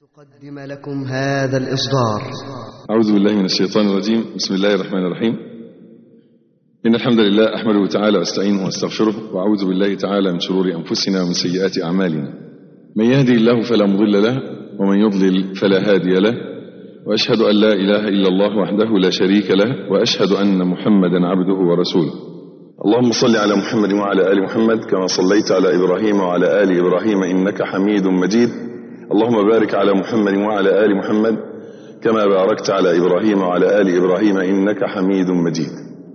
تقدم لكم هذا الإصدار أعوذ بالله من الشيطان الرجيم بسم الله الرحمن الرحيم إن الحمد لله أحمده تعالى وأستعينه وأستغفره وأعوذ بالله تعالى من شرور أنفسنا ومن سيئات أعمالنا من يهدي الله فلا مضل له ومن يضلل فلا هادي له وأشهد أن لا إله إلا الله وحده لا شريك له وأشهد أن محمدا عبده ورسوله اللهم صل على محمد وعلى آل محمد كما صليت على إبراهيم وعلى آل إبراهيم إنك حميد مجيد اللهم بارك على محمد وعلى آل محمد كما باركت على إبراهيم وعلى آل إبراهيم إنك حميد مجيد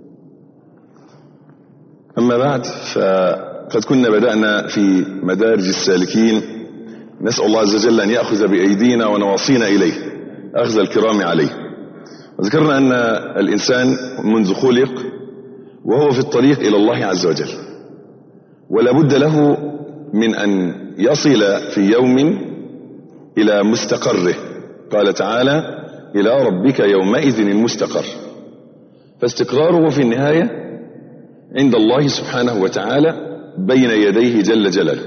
أما بعد فقد كنا بدأنا في مدارج السالكين نسأل الله عز وجل أن يأخذ بأيدينا ونواصينا إليه أخذ الكرام عليه وذكرنا أن الإنسان منذ خلق وهو في الطريق إلى الله عز وجل ولا بد له من أن يصل في يوم إلى مستقره قال تعالى إلى ربك يومئذ المستقر فاستقراره في النهاية عند الله سبحانه وتعالى بين يديه جل جلاله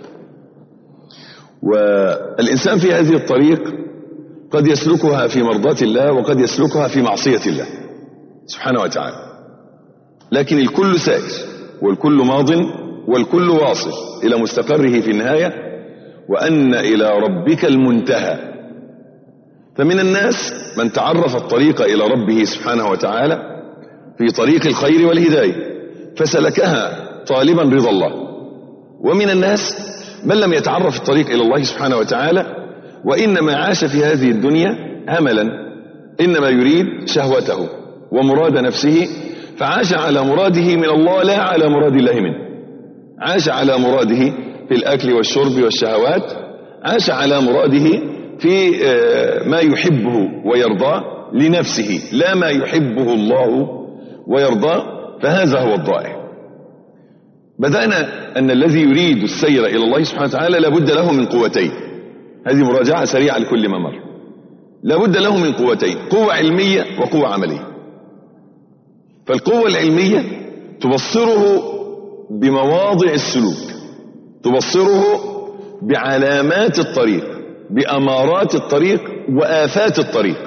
والإنسان في هذه الطريق قد يسلكها في مرضاة الله وقد يسلكها في معصية الله سبحانه وتعالى لكن الكل سائر والكل ماض والكل واصل إلى مستقره في النهاية وأن إلى ربك المنتهى فمن الناس من تعرف الطريق إلى ربه سبحانه وتعالى في طريق الخير والهداية فسلكها طالبا رضا الله ومن الناس من لم يتعرف الطريق إلى الله سبحانه وتعالى وإنما عاش في هذه الدنيا هملا إنما يريد شهوته ومراد نفسه فعاش على مراده من الله لا على مراد الله منه عاش على مراده في الأكل والشرب والشهوات عاش على مراده في ما يحبه ويرضاه لنفسه لا ما يحبه الله ويرضاه فهذا هو الضائع بدأنا أن الذي يريد السير إلى الله سبحانه وتعالى لابد له من قوتين هذه مراجعة سريعة لكل ما مر لابد له من قوتين قوة علمية وقوة عملية فالقوة العلمية تبصره بمواضع السلوك تبصره بعلامات الطريق بأمارات الطريق وآفات الطريق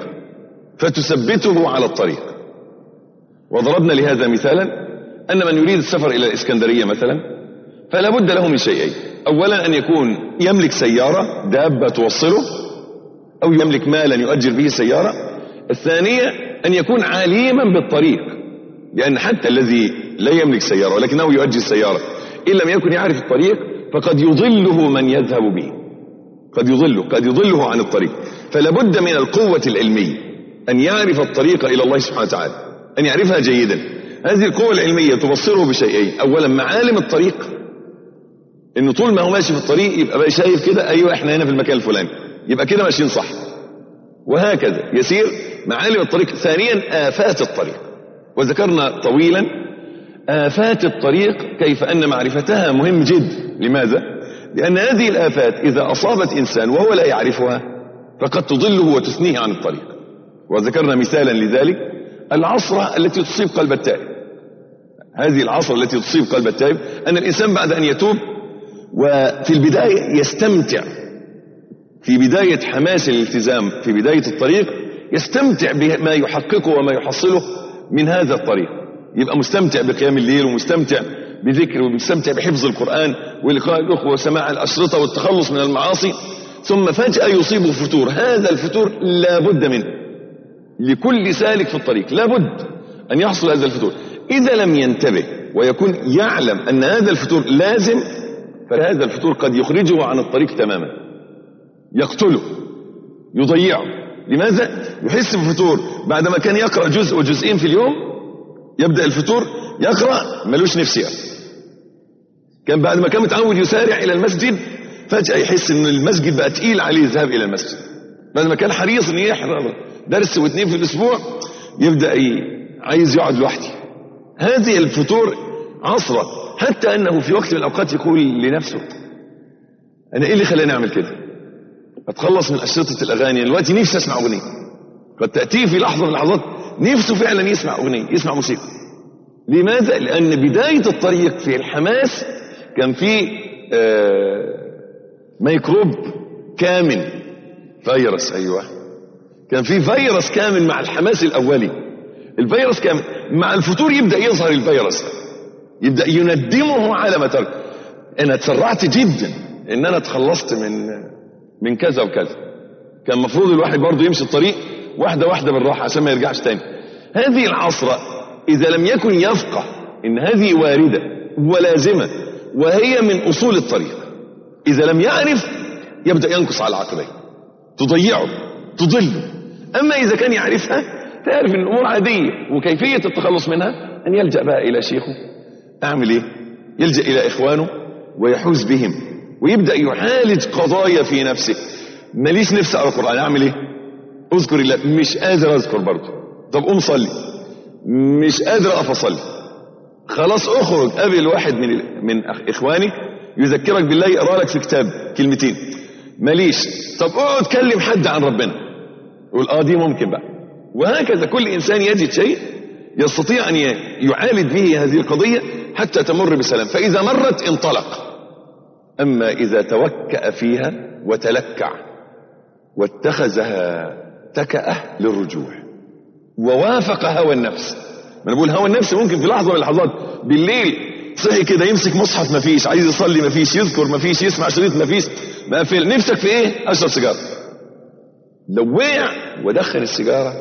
فتثبته على الطريق وضربنا لهذا مثالا أن من يريد السفر إلى الإسكندرية مثلا فلا بد له من شيئين أولا أن يكون يملك سيارة دابة توصله أو يملك مالا يؤجر به سيارة الثانية أن يكون عليما بالطريق لأن حتى الذي لا يملك سيارة ولكنه يؤجر سيارة إن لم يكن يعرف الطريق فقد يضله من يذهب به قد يضله قد يضله عن الطريق فلا بد من القوة العلمية أن يعرف الطريق إلى الله سبحانه وتعالى أن يعرفها جيدا هذه القوة العلمية تبصره بشيئين أولا معالم الطريق إنه طول ما هو ماشي في الطريق يبقى بقى شايف كده أيوة إحنا هنا في المكان الفلاني يبقى كده ماشيين صح وهكذا يسير معالم الطريق ثانيا آفات الطريق وذكرنا طويلا آفات الطريق كيف أن معرفتها مهم جدا لماذا؟ لأن هذه الآفات إذا أصابت إنسان وهو لا يعرفها فقد تضله وتثنيه عن الطريق وذكرنا مثالا لذلك العصرة التي تصيب قلب التائب هذه العصرة التي تصيب قلب التائب أن الإنسان بعد أن يتوب وفي البداية يستمتع في بداية حماس الالتزام في بداية الطريق يستمتع بما يحققه وما يحصله من هذا الطريق يبقى مستمتع بقيام الليل ومستمتع بذكر ومستمتع بحفظ القرآن ولقاء الأخوة وسماع الأشرطة والتخلص من المعاصي ثم فجأة يصيبه فتور هذا الفتور لا بد منه لكل سالك في الطريق لا بد أن يحصل هذا الفتور إذا لم ينتبه ويكون يعلم أن هذا الفتور لازم فهذا الفتور قد يخرجه عن الطريق تماما يقتله يضيعه لماذا؟ يحس بفتور بعدما كان يقرأ جزء وجزئين في اليوم يبدأ الفتور يقرأ ملوش نفس يعني. كان بعد ما كان متعود يسارع إلى المسجد فجأة يحس إن المسجد بقى تقيل عليه الذهاب إلى المسجد بعد ما كان حريص إن يحضر درس واثنين في الأسبوع يبدأ عايز يقعد لوحده هذه الفتور عصرة حتى أنه في وقت من الأوقات يقول لنفسه أنا إيه اللي خلاني أعمل كده أتخلص من أشرطة الأغاني دلوقتي نفسي أسمع أغنية قد تأتيه في لحظة من اللحظات نفسه فعلا يسمع أغنية يسمع موسيقى لماذا؟ لأن بداية الطريق في الحماس كان في آه ميكروب كامن فيروس ايوه كان في فيروس كامل مع الحماس الاولي الفيروس كامل مع الفتور يبدا يظهر الفيروس يبدا يندمه على ما ترك انا تسرعت جدا ان انا تخلصت من من كذا وكذا كان المفروض الواحد برضه يمشي الطريق واحده واحده بالراحه عشان ما يرجعش تاني هذه العصره اذا لم يكن يفقه ان هذه وارده ولازمه وهي من اصول الطريق اذا لم يعرف يبدا ينقص على عقبيه تضيعه تضله اما اذا كان يعرفها تعرف ان الامور عاديه وكيفيه التخلص منها ان يلجا بقى الى شيخه اعمل ايه يلجا الى اخوانه ويحوز بهم ويبدا يعالج قضايا في نفسه ماليش نفس اقرا القران اعمل ايه اذكر الله مش قادر اذكر برضه طب قوم صلي مش قادر اقف اصلي خلاص اخرج قابل واحد من من اخوانك يذكرك بالله يقرا لك في كتاب كلمتين ماليش طب اقعد كلم حد عن ربنا قول اه دي ممكن بقى وهكذا كل انسان يجد شيء يستطيع ان يعالج به هذه القضيه حتى تمر بسلام فاذا مرت انطلق اما اذا توكأ فيها وتلكع واتخذها تكأة للرجوع ووافق هوى النفس ما انا بقول هوى النفس ممكن في لحظه من اللحظات بالليل صحي كده يمسك مصحف ما فيش عايز يصلي ما فيش يذكر ما فيش يسمع شريط ما فيش ما في نفسك في ايه اشرب سيجاره لو وقع ودخل السيجاره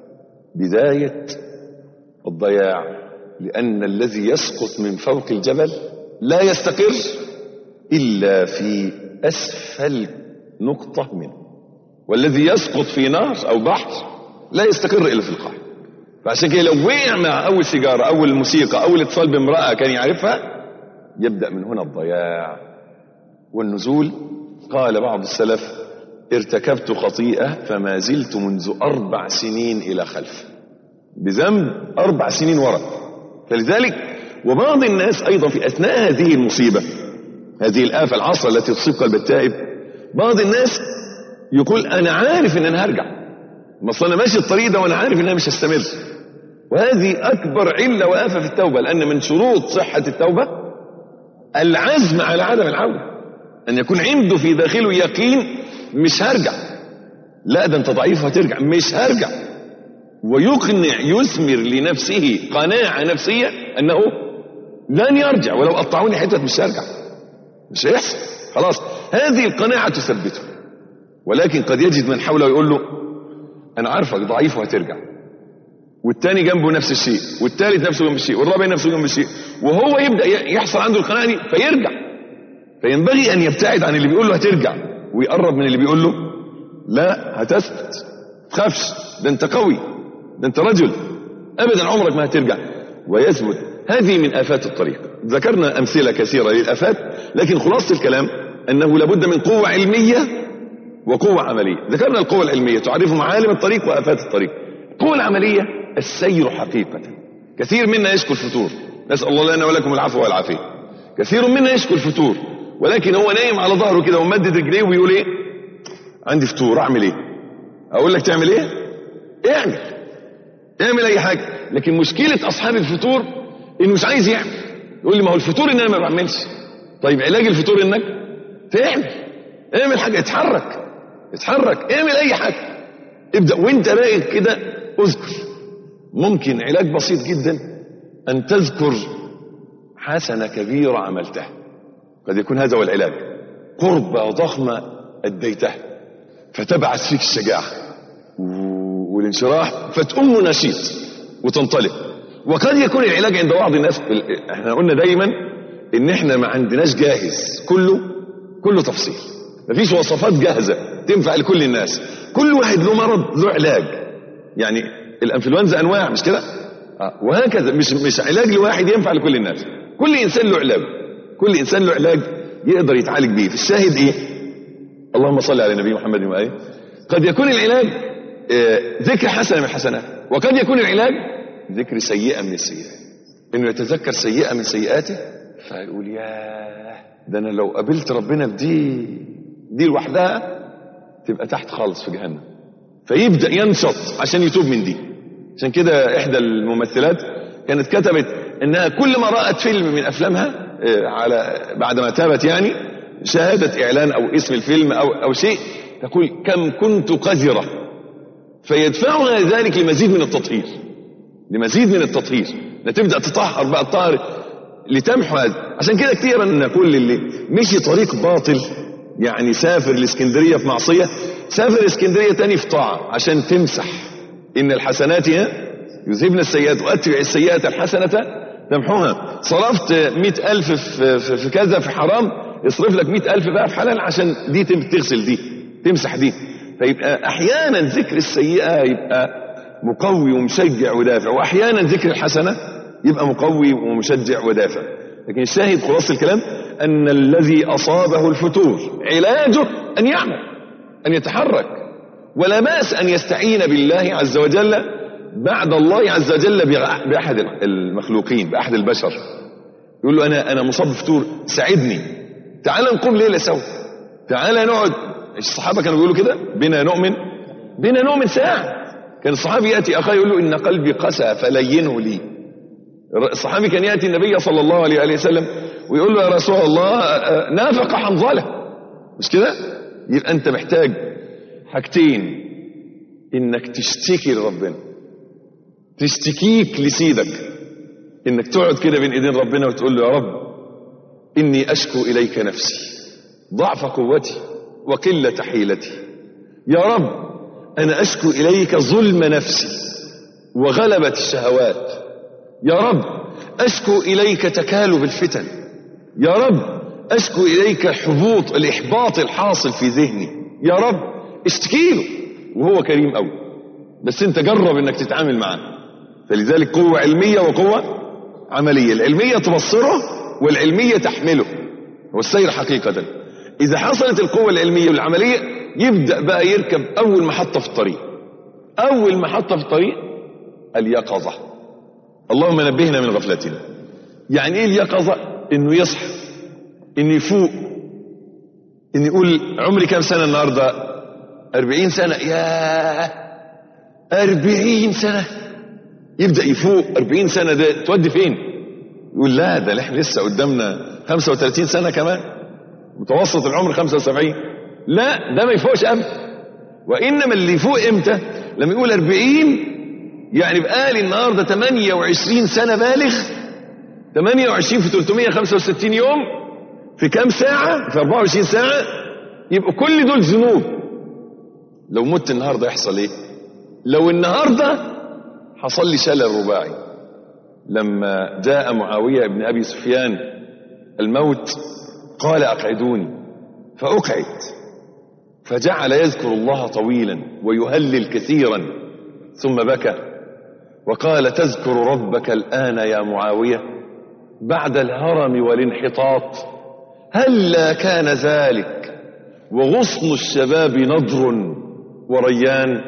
بدايه الضياع لان الذي يسقط من فوق الجبل لا يستقر الا في اسفل نقطه منه والذي يسقط في نار او بحر لا يستقر الا في القاع فعشان كده لو وقع مع اول سيجاره اول موسيقى اول اتصال بامراه كان يعرفها يبدا من هنا الضياع والنزول قال بعض السلف ارتكبت خطيئه فما زلت منذ اربع سنين الى خلف بذنب اربع سنين وراء فلذلك وبعض الناس ايضا في اثناء هذه المصيبه هذه الافه العصر التي تصيب قلب التائب بعض الناس يقول انا عارف ان انا هرجع ما اصل انا ماشي الطريق ده وانا عارف ان انا مش هستمر وهذه اكبر عله وافه في التوبه لان من شروط صحه التوبه العزم على عدم العوده ان يكون عنده في داخله يقين مش هرجع لا ده انت ضعيف هترجع مش هرجع ويقنع يثمر لنفسه قناعه نفسيه انه لن يرجع ولو قطعوني حتت مش هرجع مش هيحصل خلاص هذه القناعه تثبته ولكن قد يجد من حوله يقول له انا عارفك ضعيف وهترجع والتاني جنبه نفس الشيء والتالت نفسه جنب الشيء والرابع نفسه جنب الشيء وهو يبدا يحصل عنده القناعه دي فيرجع فينبغي ان يبتعد عن اللي بيقول له هترجع ويقرب من اللي بيقول له لا هتثبت تخافش ده انت قوي ده انت رجل ابدا عمرك ما هترجع ويثبت هذه من افات الطريق ذكرنا امثله كثيره للافات لكن خلاصه الكلام انه لابد من قوه علميه وقوة عملية ذكرنا القوة العلمية تعرف معالم الطريق وآفات الطريق القوة العملية السير حقيقة كثير منا يشكو الفتور نسأل الله لنا ولكم العفو والعافية كثير منا يشكو الفتور ولكن هو نايم على ظهره كده ومدد رجليه ويقول ايه عندي فتور اعمل ايه اقول لك تعمل ايه اعمل اعمل اي حاجة لكن مشكلة اصحاب الفتور انه مش عايز يعمل يقول لي ما هو الفتور ان انا ما بعملش طيب علاج الفتور انك تعمل اعمل حاجة اتحرك اتحرك اعمل اي حاجة ابدأ وانت راقد كده اذكر ممكن علاج بسيط جدا ان تذكر حسنة كبيرة عملتها قد يكون هذا هو العلاج قربة ضخمة أديتها فتبعث فيك الشجاعة والانشراح فتقوم نشيط وتنطلق وقد يكون العلاج عند بعض الناس احنا قلنا دايما ان احنا ما عندناش جاهز كله كله تفصيل مفيش وصفات جاهزة تنفع لكل الناس كل واحد له مرض له علاج يعني الانفلونزا انواع مش كده آه. وهكذا مش مش علاج لواحد ينفع لكل الناس كل انسان له علاج كل انسان له علاج يقدر يتعالج بيه فالشاهد ايه اللهم صل على النبي محمد وآله قد يكون العلاج آه ذكر حسنه من الحسنات وقد يكون العلاج ذكر سيئه من السيئات انه يتذكر سيئه من سيئاته فيقول ياه ده انا لو قابلت ربنا بدي دي لوحدها تبقى تحت خالص في جهنم فيبدا ينشط عشان يتوب من دي عشان كده احدى الممثلات كانت كتبت انها كل ما رات فيلم من افلامها على بعد ما تابت يعني شاهدت اعلان او اسم الفيلم او او شيء تقول كم كنت قذرة فيدفعها ذلك لمزيد من التطهير لمزيد من التطهير تبدأ تطهر بقى الطاهر لتمحو هذا عشان كده كتير ان نقول للي مشي طريق باطل يعني سافر الاسكندرية في معصية سافر اسكندرية تاني في طاعة عشان تمسح ان الحسنات يذهبن السيئات واتبع السيئات الحسنة تمحوها صرفت مئة ألف في, في, في كذا في حرام اصرف لك مئة ألف بقى في حلال عشان دي تغسل دي تمسح دي فيبقى أحيانا ذكر السيئة يبقى مقوي ومشجع ودافع وأحيانا ذكر الحسنة يبقى مقوي ومشجع ودافع لكن الشاهد خلاص الكلام أن الذي أصابه الفتور علاجه أن يعمل أن يتحرك ولا بأس أن يستعين بالله عز وجل بعد الله عز وجل بأحد المخلوقين بأحد البشر يقول له أنا أنا مصاب بفتور ساعدني تعال نقوم ليلة سوا تعال نقعد الصحابة كانوا بيقولوا كده بنا نؤمن بنا نؤمن ساعة كان الصحابي يأتي أخاه يقول له إن قلبي قسى فلينه لي الصحابي كان يأتي النبي صلى الله عليه وسلم ويقول له يا رسول الله نافق حنظلة مش كده يبقى أنت محتاج حاجتين إنك تشتكي لربنا تشتكيك لسيدك إنك تقعد كده بين إيدين ربنا وتقول له يا رب إني أشكو إليك نفسي ضعف قوتي وقلة حيلتي يا رب أنا أشكو إليك ظلم نفسي وغلبة الشهوات يا رب أشكو إليك تكالب الفتن يا رب أشكو إليك حبوط الإحباط الحاصل في ذهني يا رب اشتكي له وهو كريم قوي بس انت جرب انك تتعامل معاه فلذلك قوة علمية وقوة عملية العلمية تبصره والعلمية تحمله هو السير حقيقة إذا حصلت القوة العلمية والعملية يبدأ بقى يركب أول محطة في الطريق أول محطة في الطريق اليقظة اللهم نبهنا من غفلتنا يعني إيه اليقظة إنه يصحى إنه يفوق إنه يقول عمري كام سنة النهاردة أربعين سنة يا أربعين سنة يبدأ يفوق أربعين سنة ده تودي فين يقول لا ده احنا لسه قدامنا 35 سنة كمان متوسط العمر 75 لا ده ما يفوقش ابدا وانما اللي يفوق امتى لما يقول 40 يعني بقالي النهارده 28 سنه بالغ 28 في 365 يوم في كام ساعه في 24 ساعه يبقوا كل دول ذنوب لو مت النهارده يحصل ايه لو النهارده حصل لي شلل رباعي لما جاء معاويه بن ابي سفيان الموت قال اقعدوني فاقعد فجعل يذكر الله طويلا ويهلل كثيرا ثم بكى وقال تذكر ربك الآن يا معاوية بعد الهرم والانحطاط هلا كان ذلك وغصن الشباب نضر وريان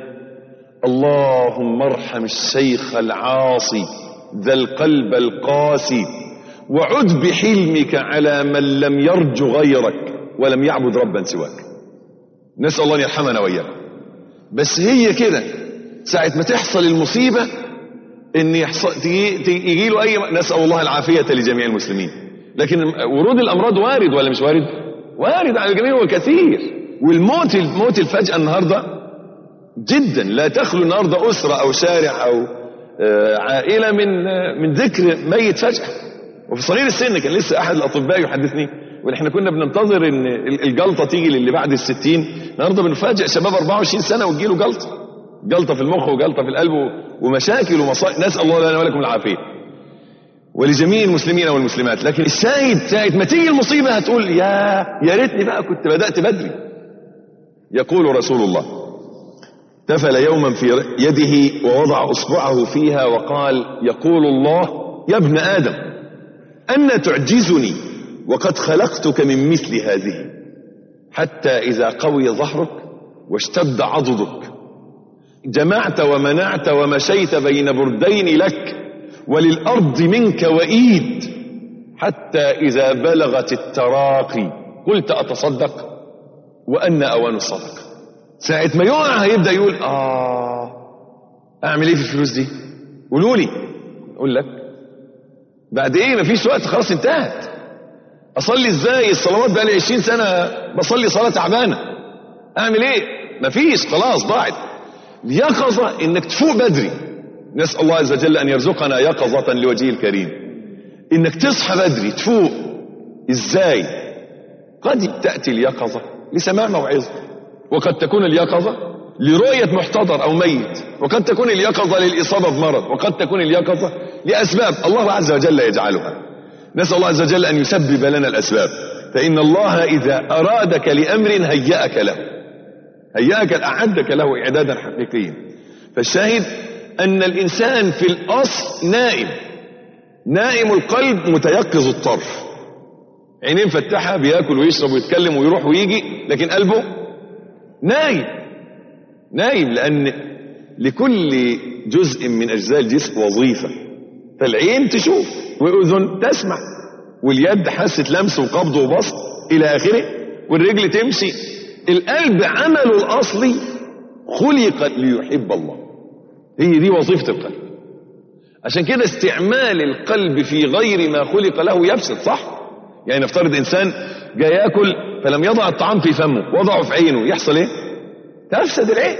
اللهم ارحم الشيخ العاصي ذا القلب القاسي وعد بحلمك على من لم يرج غيرك ولم يعبد ربا سواك نسأل الله أن يرحمنا وإياكم بس هي كده ساعة ما تحصل المصيبة ان يحصل يجي له اي نسأل الله العافية لجميع المسلمين لكن ورود الامراض وارد ولا مش وارد وارد على الجميع وكثير والموت الموت الفجأة النهاردة جدا لا تخلو النهاردة أسرة أو شارع أو عائلة من من ذكر ميت فجأة وفي صغير السن كان لسه أحد الأطباء يحدثني ونحن كنا بننتظر ان الجلطه تيجي للي بعد الستين النهارده بنفاجئ شباب 24 سنه وتجيله جلطه جلطه في المخ وجلطه في القلب ومشاكل ومصائب نسال الله لنا ولكم العافيه ولجميع المسلمين والمسلمات لكن الشاهد ساعه ما تيجي المصيبه هتقول يا يا ريتني بقى كنت بدات بدري يقول رسول الله تفل يوما في يده ووضع اصبعه فيها وقال يقول الله يا ابن ادم ان تعجزني وقد خلقتك من مثل هذه حتى إذا قوي ظهرك واشتد عضدك جمعت ومنعت ومشيت بين بردين لك وللأرض منك وإيد حتى إذا بلغت التراقي قلت أتصدق وأن أوان الصدقة ساعة ما يقع هيبدأ يقول آه أعمل إيه في الفلوس دي قولوا لي أقول لك بعد إيه مفيش وقت خلاص انتهت اصلي ازاي الصلوات بقى لي 20 سنه بصلي صلاه تعبانه اعمل ايه مفيش خلاص ضاعت اليقظة انك تفوق بدري نسأل الله عز وجل ان يرزقنا يقظة لوجهه الكريم انك تصحى بدري تفوق ازاي قد تأتي اليقظة لسماع موعظة وقد تكون اليقظة لرؤية محتضر أو ميت وقد تكون اليقظة للإصابة بمرض وقد تكون اليقظة لأسباب الله عز وجل يجعلها نسأل الله عز وجل أن يسبب لنا الأسباب فإن الله إذا أرادك لأمر هيأك له هيأك أعدك له إعدادا حقيقيا فالشاهد أن الإنسان في الأصل نائم نائم القلب متيقظ الطرف عينين فتحها بياكل ويشرب ويتكلم ويروح ويجي لكن قلبه نايم نايم لأن لكل جزء من أجزاء الجسم وظيفة فالعين تشوف وأذن تسمع واليد حاسة لمس وقبض وبسط إلى آخره والرجل تمشي القلب عمله الأصلي خلق ليحب الله هي دي وظيفة القلب عشان كده استعمال القلب في غير ما خلق له يفسد صح يعني نفترض إنسان جاي ياكل فلم يضع الطعام في فمه وضعه في عينه يحصل ايه تفسد العين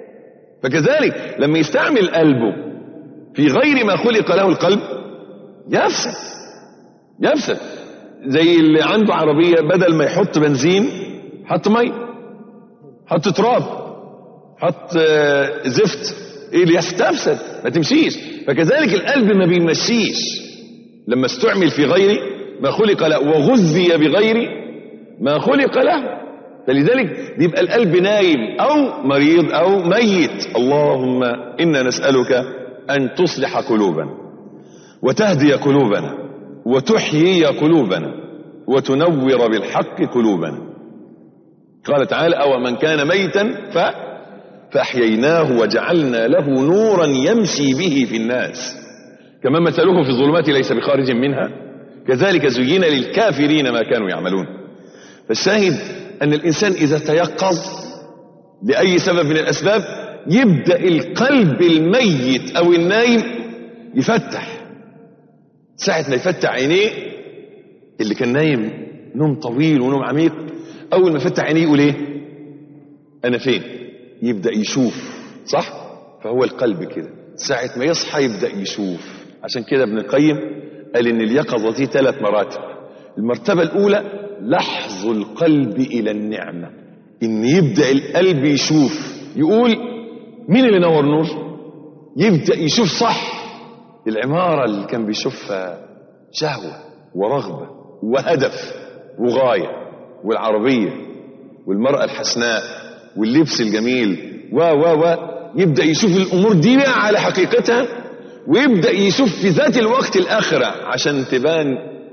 فكذلك لما يستعمل قلبه في غير ما خلق له القلب يفسد يفسد زي اللي عنده عربية بدل ما يحط بنزين حط مي حط تراب حط آه، زفت ايه اللي يستفسد ما تمشيش فكذلك القلب ما بيمشيش لما استعمل في غير ما خلق له وغذي بغير ما خلق له فلذلك بيبقى القلب نايم او مريض او ميت اللهم انا نسالك ان تصلح قلوبنا وتهدي قلوبنا وتحيي قلوبنا وتنور بالحق قلوبنا قال تعالى او من كان ميتا ف فاحييناه وجعلنا له نورا يمشي به في الناس كما مثله في الظلمات ليس بخارج منها كذلك زين للكافرين ما كانوا يعملون فالشاهد أن الإنسان إذا تيقظ لأي سبب من الأسباب يبدأ القلب الميت أو النايم يفتح ساعة ما يفتح عينيه اللي كان نايم نوم طويل ونوم عميق أول ما يفتح عينيه يقول إيه أنا فين يبدأ يشوف صح فهو القلب كده ساعة ما يصحى يبدأ يشوف عشان كده ابن القيم قال إن اليقظة دي ثلاث مراتب المرتبة الأولى لحظ القلب إلى النعمة إن يبدأ القلب يشوف يقول مين اللي نور نور يبدأ يشوف صح العمارة اللي كان بيشوفها شهوة ورغبة وهدف وغاية والعربية والمرأة الحسناء واللبس الجميل و و و يبدأ يشوف الأمور دي بقى على حقيقتها ويبدأ يشوف في ذات الوقت الآخرة عشان تبان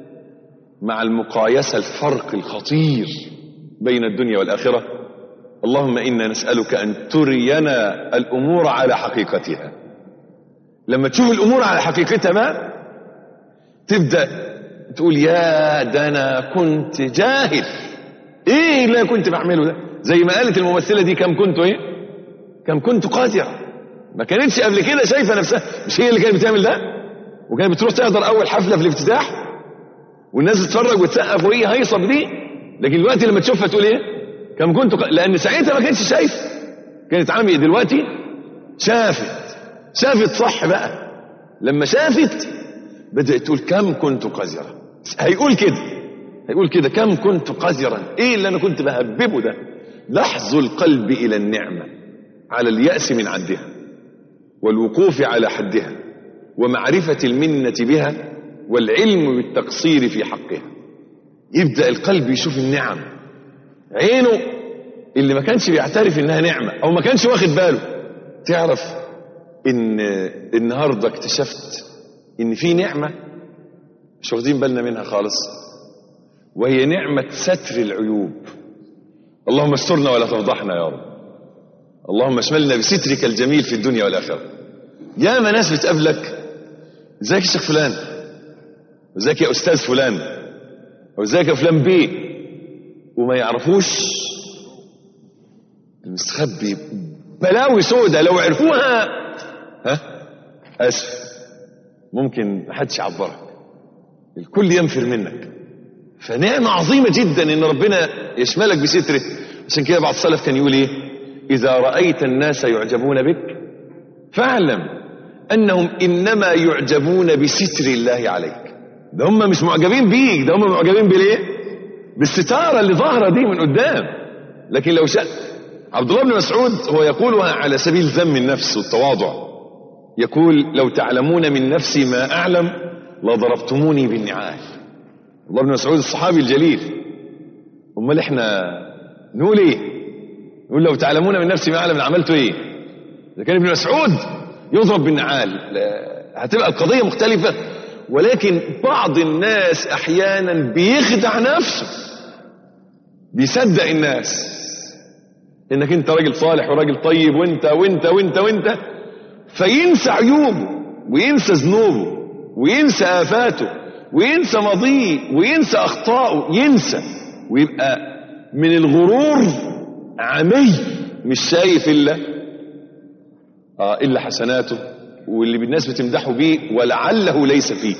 مع المقايسة الفرق الخطير بين الدنيا والآخرة اللهم إنا نسألك أن ترينا الأمور على حقيقتها لما تشوف الأمور على حقيقتها ما تبدأ تقول يا ده أنا كنت جاهل إيه اللي أنا كنت بعمله ده زي ما قالت الممثلة دي كم كنت إيه كم كنت قادرة ما كانتش قبل كده شايفة نفسها مش هي اللي كانت بتعمل ده وكانت بتروح تحضر أول حفلة في الافتتاح والناس تتفرج وتسقف وهي هيصة بدي لكن دلوقتي لما تشوفها تقول ايه كم كنت ق... لان ساعتها ما كانتش شايفه كانت عاميه دلوقتي شافت شافت صح بقى لما شافت بدات تقول كم كنت قذرا هيقول كده هيقول كده كم كنت قذرا ايه اللي انا كنت بهببه ده لحظ القلب الى النعمه على الياس من عدها والوقوف على حدها ومعرفه المنه بها والعلم بالتقصير في حقها يبدأ القلب يشوف النعم عينه اللي ما كانش بيعترف انها نعمة او ما كانش واخد باله تعرف ان النهاردة اكتشفت ان في نعمة مش واخدين بالنا منها خالص وهي نعمة ستر العيوب اللهم استرنا ولا تفضحنا يا رب اللهم اشملنا بسترك الجميل في الدنيا والآخرة يا ما ناس بتقابلك ازيك يا شيخ فلان وازيك يا استاذ فلان وازيك يا فلان بيه وما يعرفوش المستخبي بلاوي سودة لو عرفوها ها اسف ممكن محدش يعبرك الكل ينفر منك فنعمة عظيمة جدا ان ربنا يشملك بستره عشان كده بعض السلف كان يقول ايه اذا رايت الناس يعجبون بك فاعلم انهم انما يعجبون بستر الله عليك ده هم مش معجبين بيك ده هم معجبين بالايه بالستاره اللي ظاهره دي من قدام لكن لو شاء عبد الله بن مسعود هو يقولها على سبيل ذم النفس والتواضع يقول لو تعلمون من نفسي ما اعلم لضربتموني بالنعال الله بن مسعود الصحابي الجليل امال احنا نقول ايه نقول لو تعلمون من نفسي ما اعلم عملت ايه اذا كان ابن مسعود يضرب بالنعال هتبقى القضيه مختلفه ولكن بعض الناس احيانا بيخدع نفسه بيصدق الناس انك انت راجل صالح وراجل طيب وانت وانت وانت وانت فينسى عيوبه وينسى ذنوبه وينسى آفاته وينسى ماضيه وينسى أخطائه ينسى ويبقى من الغرور عمي مش شايف إلا آه إلا حسناته واللي الناس بتمدحه بيه ولعله ليس فيه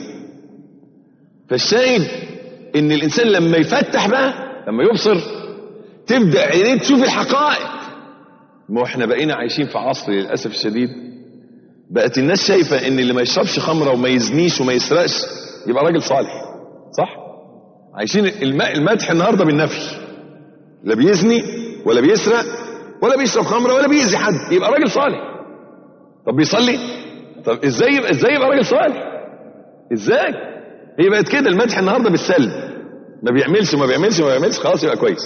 فالشاهد إن الإنسان لما يفتح بقى لما يبصر تبدأ عينيه تشوف الحقائق ما احنا بقينا عايشين في عصر للأسف الشديد بقت الناس شايفة ان اللي ما يشربش خمرة وما يزنيش وما يسرقش يبقى راجل صالح صح عايشين الماء المدح النهاردة بالنفي لا بيزني ولا بيسرق ولا بيشرب خمرة ولا بيأذي حد يبقى راجل صالح طب بيصلي طب ازاي يبقى ازاي يبقى راجل صالح ازاي هي بقت كده المدح النهاردة بالسلب ما بيعملش وما بيعملش وما بيعملش خلاص يبقى كويس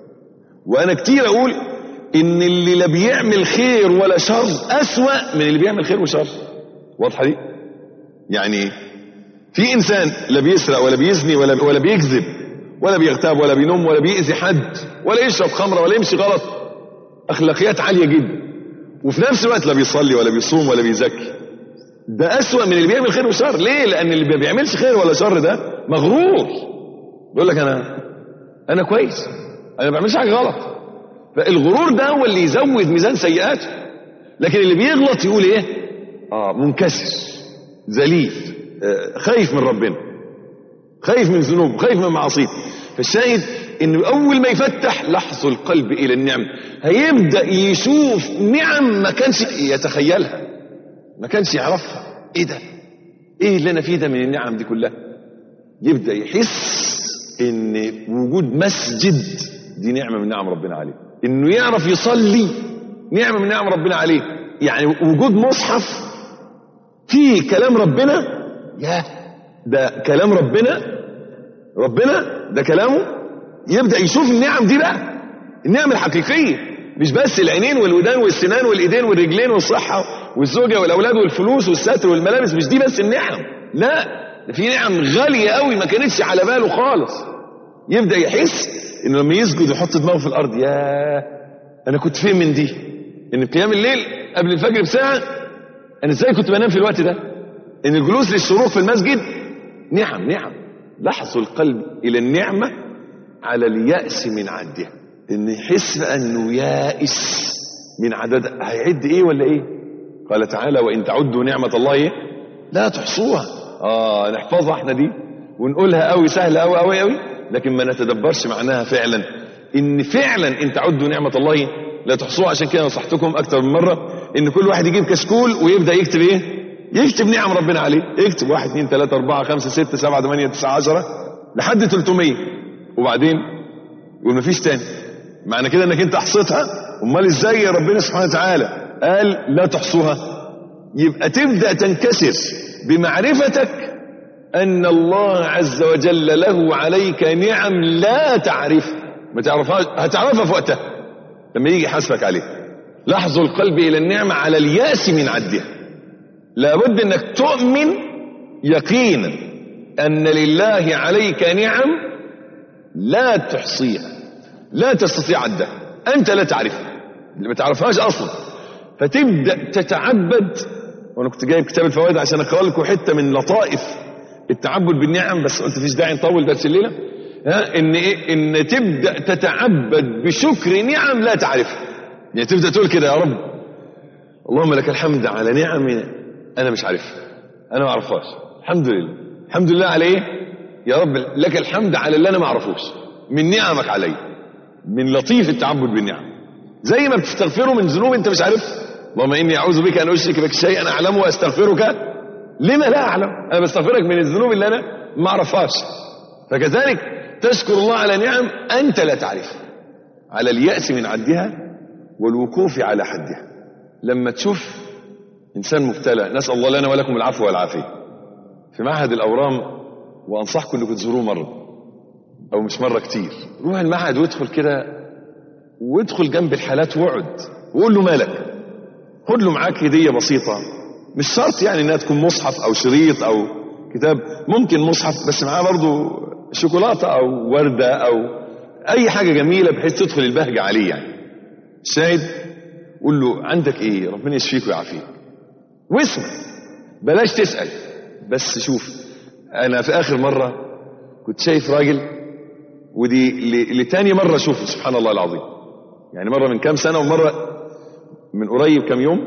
وانا كتير اقول ان اللي لا بيعمل خير ولا شر اسوأ من اللي بيعمل خير وشر واضحه دي يعني في انسان لا بيسرق ولا بيزني ولا ولا بيكذب ولا بيغتاب ولا بينم ولا بيأذي حد ولا يشرب خمره ولا يمشي غلط اخلاقيات عاليه جدا وفي نفس الوقت لا بيصلي ولا بيصوم ولا بيزكي ده اسوأ من اللي بيعمل خير وشر ليه لان اللي ما بيعملش خير ولا شر ده مغرور بيقول لك انا انا كويس انا ما بعملش حاجه غلط فالغرور ده هو اللي يزود ميزان سيئاته لكن اللي بيغلط يقول ايه اه منكسر ذليل آه خايف من ربنا خايف من ذنوبه خايف من معاصيه فالشاهد انه اول ما يفتح لحظ القلب الى النعم هيبدا يشوف نعم ما كانش يتخيلها ما كانش يعرفها ايه ده ايه اللي انا فيه ده من النعم دي كلها يبدا يحس ان وجود مسجد دي نعمه من نعم ربنا عليه انه يعرف يصلي نعمه من نعم ربنا عليه يعني وجود مصحف فيه كلام ربنا يا ده كلام ربنا ربنا ده كلامه يبدا يشوف النعم دي بقى النعم الحقيقيه مش بس العينين والودان والسنان والايدين والرجلين والصحه والزوجه والاولاد والفلوس والستر والملابس مش دي بس النعم لا ده في نعم غاليه قوي ما كانتش على باله خالص يبدا يحس انه لما يسجد ويحط دماغه في الارض يا انا كنت فين من دي ان قيام الليل قبل الفجر بساعه انا ازاي كنت بنام في الوقت ده ان الجلوس للشروق في المسجد نعم نعم لحظ القلب الى النعمه على الياس من عدها ان يحس بقى انه يائس من عدد هيعد ايه ولا ايه قال تعالى وان تعدوا نعمه الله إيه؟ لا تحصوها اه نحفظها احنا دي ونقولها قوي سهله قوي قوي قوي لكن ما نتدبرش معناها فعلا ان فعلا ان تعدوا نعمه الله لا تحصوها عشان كده نصحتكم اكتر من مره ان كل واحد يجيب كشكول ويبدا يكتب ايه يكتب نعم ربنا عليه يكتب واحد اثنين ثلاثة أربعة خمسة ستة سبعة ثمانية تسعة عشرة لحد 300 وبعدين يقول مفيش تاني معنى كده انك انت حصيتها امال ازاي يا ربنا سبحانه وتعالى قال لا تحصوها يبقى تبدا تنكسر بمعرفتك ان الله عز وجل له عليك نعم لا تعرفها ما تعرفهاش هتعرفها في وقتها لما يجي يحاسبك عليها لحظ القلب الى النعمه على الياس من عدها لابد انك تؤمن يقينا ان لله عليك نعم لا تحصيها لا تستطيع عدها انت لا تعرفها اللي ما تعرفهاش اصلا فتبدا تتعبد وانا كنت جايب كتاب الفوائد عشان اقرا لكم حته من لطائف التعبد بالنعم بس قلت فيش داعي نطول درس الليله ها ان ايه ان تبدا تتعبد بشكر نعم لا تعرفها يعني تبدا تقول كده يا رب اللهم لك الحمد على نعم انا مش عارفها انا ما اعرفهاش الحمد لله الحمد لله على ايه يا رب لك الحمد على اللي انا ما اعرفوش من نعمك علي من لطيف التعبد بالنعم زي ما بتستغفره من ذنوب انت مش عارفها اللهم اني اعوذ بك ان اشرك بك شيئا اعلمه واستغفرك لما لا اعلم انا بستغفرك من الذنوب اللي انا ما اعرفهاش فكذلك تشكر الله على نعم انت لا تعرفها على اليأس من عدها والوقوف على حدها لما تشوف انسان مبتلى نسال الله لنا ولكم العفو والعافيه في معهد الاورام وانصحكم انكم تزوروه مره او مش مره كتير روح المعهد وادخل كده وادخل جنب الحالات واقعد وقول له مالك خد له معاك هديه بسيطه مش شرط يعني انها تكون مصحف او شريط او كتاب ممكن مصحف بس معاه برضه شوكولاته او ورده او اي حاجه جميله بحيث تدخل البهجه عليه يعني شاهد قول له عندك ايه ربنا يشفيك ويعافيك واسمع بلاش تسال بس شوف انا في اخر مره كنت شايف راجل ودي ل- لتاني مره اشوفه سبحان الله العظيم يعني مره من كام سنه ومره من قريب كام يوم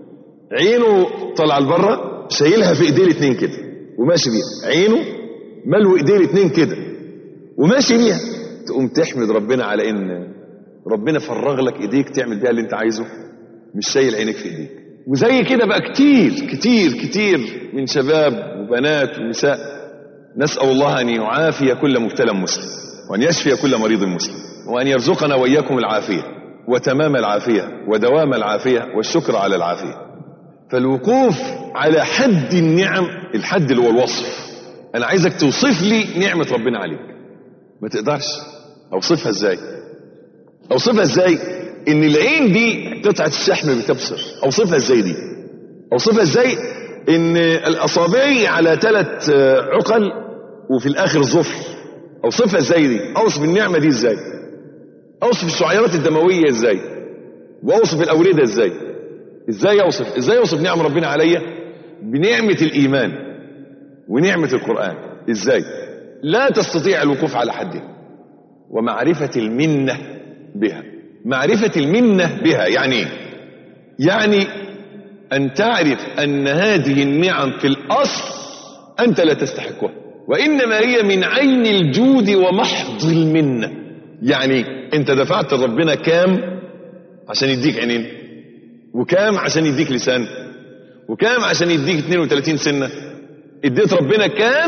عينه طالعه لبره شايلها في ايديه الاثنين كده وماشي بيها عينه ملو ايديه الاثنين كده وماشي بيها تقوم تحمد ربنا على ان ربنا فرغ لك ايديك تعمل بيها اللي انت عايزه مش شايل عينك في ايديك وزي كده بقى كتير كتير كتير من شباب وبنات ونساء نسأل الله أن يعافي كل مبتلى مسلم وأن يشفي كل مريض مسلم وأن يرزقنا وإياكم العافية وتمام العافية ودوام العافية والشكر على العافية فالوقوف على حد النعم الحد اللي هو الوصف أنا عايزك توصف لي نعمة ربنا عليك ما تقدرش أوصفها إزاي أوصفها إزاي إن العين دي قطعة الشحم بتبصر أوصفها إزاي دي أوصفها إزاي إن الأصابع على ثلاث عقل وفي الآخر ظفر أوصفها إزاي دي أوصف النعمة دي إزاي أوصف الشعيرات الدموية إزاي وأوصف الأوردة إزاي إزاي أوصف إزاي أوصف نعم ربنا عليا بنعمة الإيمان ونعمة القرآن إزاي لا تستطيع الوقوف على حدها ومعرفة المنة بها معرفة المنة بها يعني إيه؟ يعني أن تعرف أن هذه النعم في الأصل أنت لا تستحقها وإنما هي من عين الجود ومحض المنة يعني أنت دفعت لربنا كام عشان يديك عينين وكام عشان يديك لسان وكام عشان يديك 32 سنة اديت ربنا كام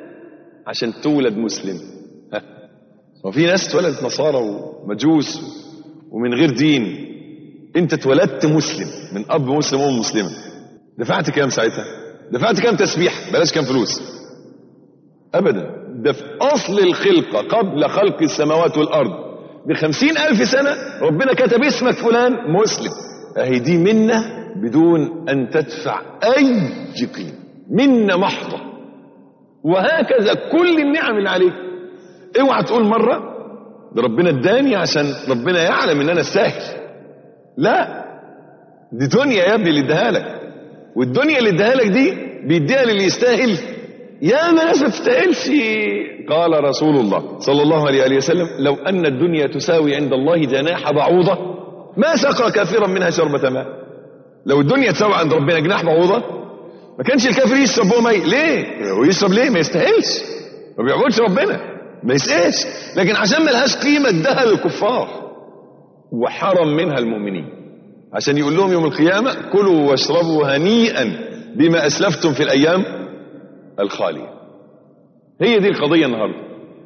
عشان تولد مسلم ها وفي ناس اتولدت نصارى ومجوس ومن غير دين انت اتولدت مسلم من اب مسلم وام مسلمه دفعت كام ساعتها دفعت كام تسبيح بلاش كام فلوس ابدا ده في اصل الخلقه قبل خلق السماوات والارض بخمسين الف سنه ربنا كتب اسمك فلان مسلم اهي دي منه بدون ان تدفع اي قيمه منه محضه وهكذا كل النعم اللي عليك اوعى تقول مره ده ربنا اداني عشان ربنا يعلم ان انا استاهل لا دي دنيا يا ابني اللي اداها لك والدنيا اللي اداها لك دي بيديها للي يستاهل يا ما ناس ما تستاهلش قال رسول الله صلى الله عليه وآله وسلم لو ان الدنيا تساوي عند الله جناح بعوضه ما سقى كافرا منها شربة ماء لو الدنيا تساوي عند ربنا جناح بعوضه ما كانش الكافر يشرب هو مي ليه ويشرب ليه ما يستاهلش ما بيعبدش ربنا ما يسقاش لكن عشان ما لهاش قيمه اداها للكفار وحرم منها المؤمنين عشان يقول لهم يوم القيامة كلوا واشربوا هنيئا بما أسلفتم في الأيام الخالية هي دي القضية النهاردة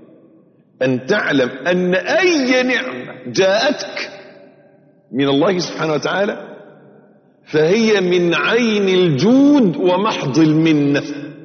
أن تعلم أن أي نعمة جاءتك من الله سبحانه وتعالى فهي من عين الجود ومحض المنة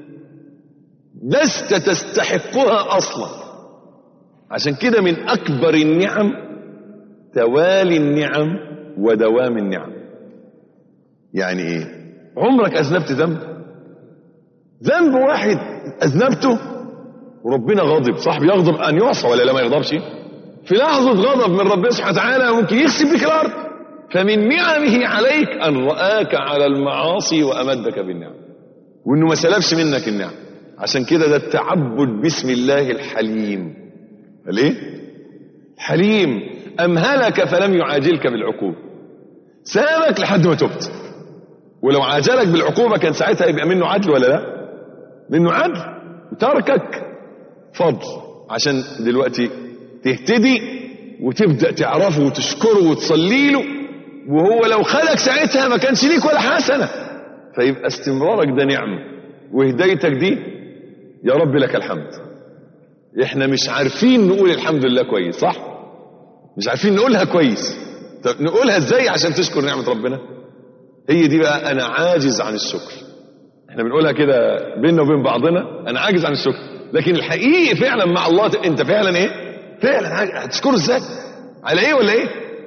لست تستحقها أصلا عشان كده من أكبر النعم توالي النعم ودوام النعم يعني ايه عمرك اذنبت ذنب ذنب واحد اذنبته وربنا غاضب صاحب يغضب ان يعصى ولا لا ما يغضبش في لحظة غضب من ربنا سبحانه وتعالى ممكن يخسف بك الارض فمن نعمه عليك ان رآك على المعاصي وامدك بالنعم وانه ما سلبش منك النعم عشان كده ده التعبد باسم الله الحليم ليه حليم أمهلك فلم يعاجلك بالعقوبة سابك لحد ما تبت ولو عاجلك بالعقوبة كان ساعتها يبقى منه عدل ولا لا منه عدل وتركك فضل عشان دلوقتي تهتدي وتبدأ تعرفه وتشكره وتصلي له وهو لو خلق ساعتها ما كانش ليك ولا حسنة فيبقى استمرارك ده نعمة وهدايتك دي يا رب لك الحمد احنا مش عارفين نقول الحمد لله كويس صح مش عارفين نقولها كويس طب نقولها ازاي عشان تشكر نعمة ربنا هي دي بقى انا عاجز عن الشكر احنا بنقولها كده بيننا وبين بعضنا انا عاجز عن الشكر لكن الحقيقي فعلا مع الله انت فعلا ايه فعلا عاجز. هتشكره ازاي على ايه ولا ايه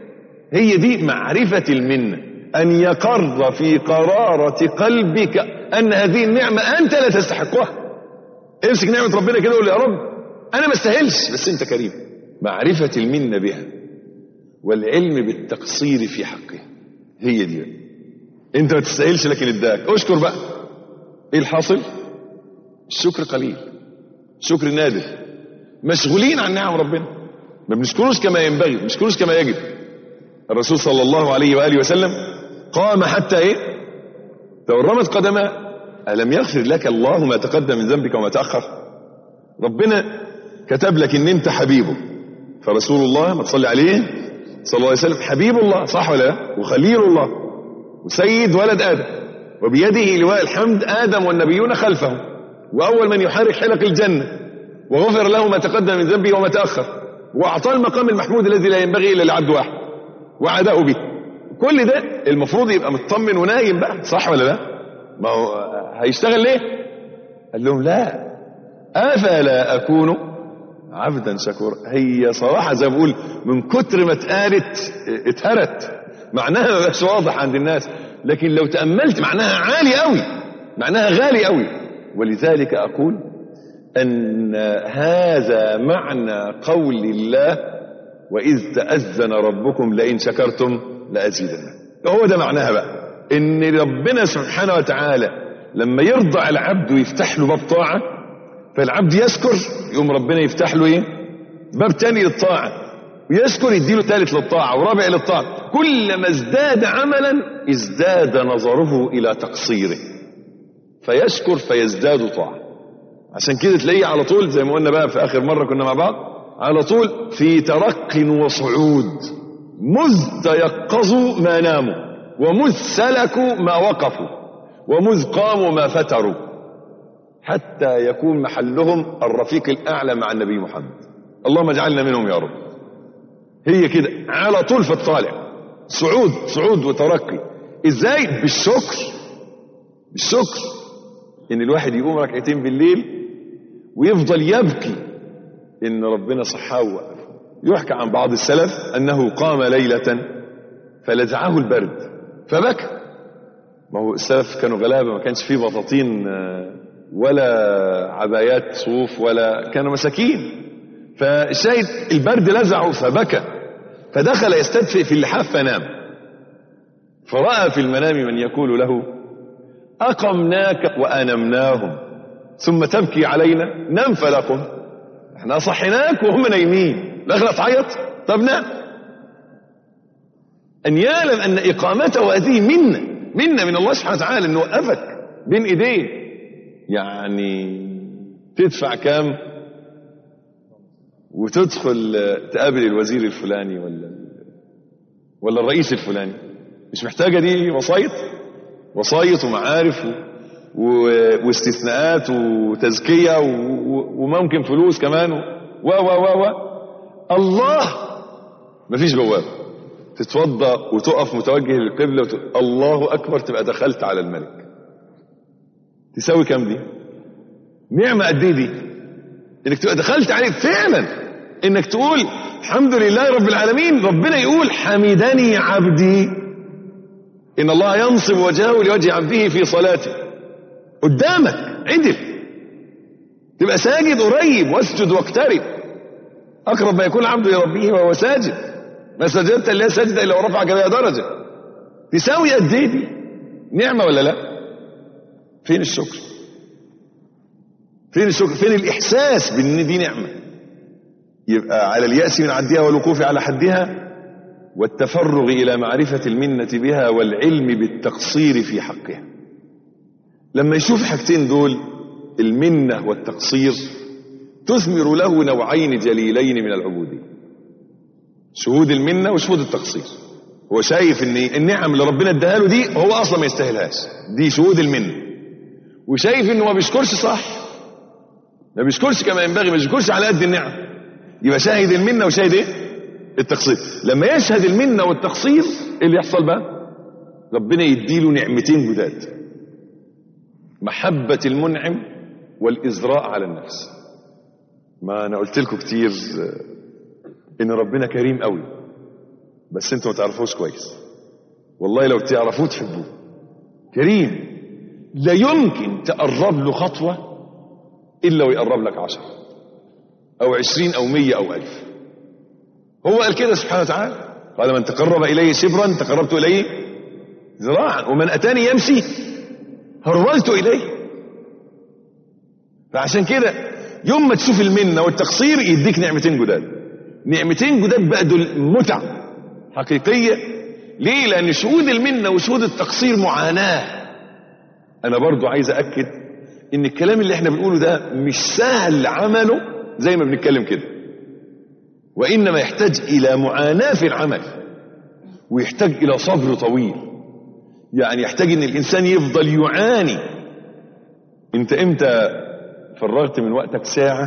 هي دي معرفة المنة أن يقر في قرارة قلبك أن هذه النعمة أنت لا تستحقها امسك نعمة ربنا كده وقول يا رب أنا ما استاهلش بس أنت كريم معرفة المنة بها والعلم بالتقصير في حقها هي دي بقى. أنت ما تستاهلش لكن اداك اشكر بقى إيه الحاصل الشكر قليل شكر نادر مشغولين عن نعم ربنا ما بنشكروش كما ينبغي ما بنشكروش كما يجب الرسول صلى الله عليه وآله وسلم قام حتى ايه تورمت قدماه ألم يغفر لك الله ما تقدم من ذنبك وما تأخر ربنا كتب لك ان انت حبيبه فرسول الله ما تصلي عليه صلى الله عليه وسلم حبيب الله صح ولا لا وخليل الله وسيد ولد آدم وبيده لواء الحمد آدم والنبيون خلفه وأول من يحرك حلق الجنة وغفر له ما تقدم من ذنبه وما تأخر وأعطاه المقام المحمود الذي لا ينبغي إلا لعبد واحد وعداه به كل ده المفروض يبقى مطمن ونايم بقى صح ولا لا ما هو هيشتغل ليه قال لهم لا افلا اكون عبدا شكورا هي صراحه زي ما بقول من كتر ما اتقالت اتهرت معناها ما بقاش واضح عند الناس لكن لو تاملت معناها عالي قوي معناها غالي قوي ولذلك اقول ان هذا معنى قول الله وإذ تأذن ربكم لئن شكرتم لأزيدنكم هو ده معناها بقى إن ربنا سبحانه وتعالى لما يرضى العبد ويفتح له باب طاعة فالعبد يشكر يقوم ربنا يفتح له إيه باب تاني للطاعة ويشكر يديله ثالث للطاعة ورابع للطاعة كلما ازداد عملا ازداد نظره إلى تقصيره فيشكر فيزداد طاعة عشان كده تلاقيه على طول زي ما قلنا بقى في آخر مرة كنا مع بعض على طول في ترق وصعود مذ تيقظوا ما ناموا ومذ سلكوا ما وقفوا ومذ قاموا ما فتروا حتى يكون محلهم الرفيق الأعلى مع النبي محمد اللهم اجعلنا منهم يا رب هي كده على طول في الطالع صعود صعود وترقي ازاي بالشكر بالشكر ان الواحد يقوم ركعتين بالليل ويفضل يبكي ان ربنا صحاه ووقفه يحكى عن بعض السلف انه قام ليله فلزعه البرد فبكى ما هو السلف كانوا غلابه ما كانش فيه بطاطين ولا عبايات صوف ولا كانوا مساكين فالشاهد البرد لزعه فبكى فدخل يستدفئ في اللحاف فنام فراى في المنام من يقول له اقمناك وانمناهم ثم تبكي علينا نم فلا قم احنا صحيناك وهم نايمين لا تعيط طب نام ان يعلم ان اقامته هذه منه منه من الله سبحانه وتعالى انه وقفك بين ايديه يعني تدفع كام وتدخل تقابل الوزير الفلاني ولا ولا الرئيس الفلاني مش محتاجه دي وسايط وسايط ومعارف و... و... واستثناءات وتزكيه و... وممكن فلوس كمان و و و و الله مفيش بواب تتوضا وتقف متوجه للقبله وتقول الله اكبر تبقى دخلت على الملك تساوي كام دي نعمه قد ايه دي انك تبقى دخلت عليه فعلا انك تقول الحمد لله رب العالمين ربنا يقول حمدني عبدي ان الله ينصب وجهه لوجه عبده في صلاته قدامك عدل تبقى ساجد قريب واسجد واقترب اقرب ما يكون العبد لربه وهو ساجد ما سجدت الا سجد الا ورفعك بها درجه تساوي قد ايه دي نعمه ولا لا فين الشكر فين الشكر فين الاحساس بان دي نعمه يبقى على الياس من عدها والوقوف على حدها والتفرغ الى معرفه المنه بها والعلم بالتقصير في حقها لما يشوف الحاجتين دول المنه والتقصير تثمر له نوعين جليلين من العبوديه شهود المنة وشهود التقصير هو شايف ان النعم اللي ربنا اداها له دي هو اصلا ما يستاهلهاش دي شهود المنة وشايف انه ما بيشكرش صح ما بيشكرش كما ينبغي ما بيشكرش على قد النعم يبقى شاهد المنة وشاهد ايه التقصير لما يشهد المنة والتقصير ايه اللي يحصل بقى ربنا يديله نعمتين جداد محبة المنعم والإزراء على النفس ما أنا قلت لكم كتير إن ربنا كريم قوي بس أنتوا ما تعرفوش كويس والله لو تعرفوه تحبوه كريم لا يمكن تقرب له خطوة إلا ويقرب لك عشرة أو عشرين أو مية أو ألف هو قال كده سبحانه وتعالى قال من تقرب إلي شبرا تقربت إليه ذراعا ومن أتاني يمشي هرولت إليه فعشان كده يوم ما تشوف المنة والتقصير يديك نعمتين جداد نعمتين جداد بقى دول متع حقيقية ليه لأن شهود المنة وشهود التقصير معاناة أنا برضو عايز أكد إن الكلام اللي احنا بنقوله ده مش سهل عمله زي ما بنتكلم كده وإنما يحتاج إلى معاناة في العمل ويحتاج إلى صبر طويل يعني يحتاج ان الانسان يفضل يعاني انت امتى فرغت من وقتك ساعة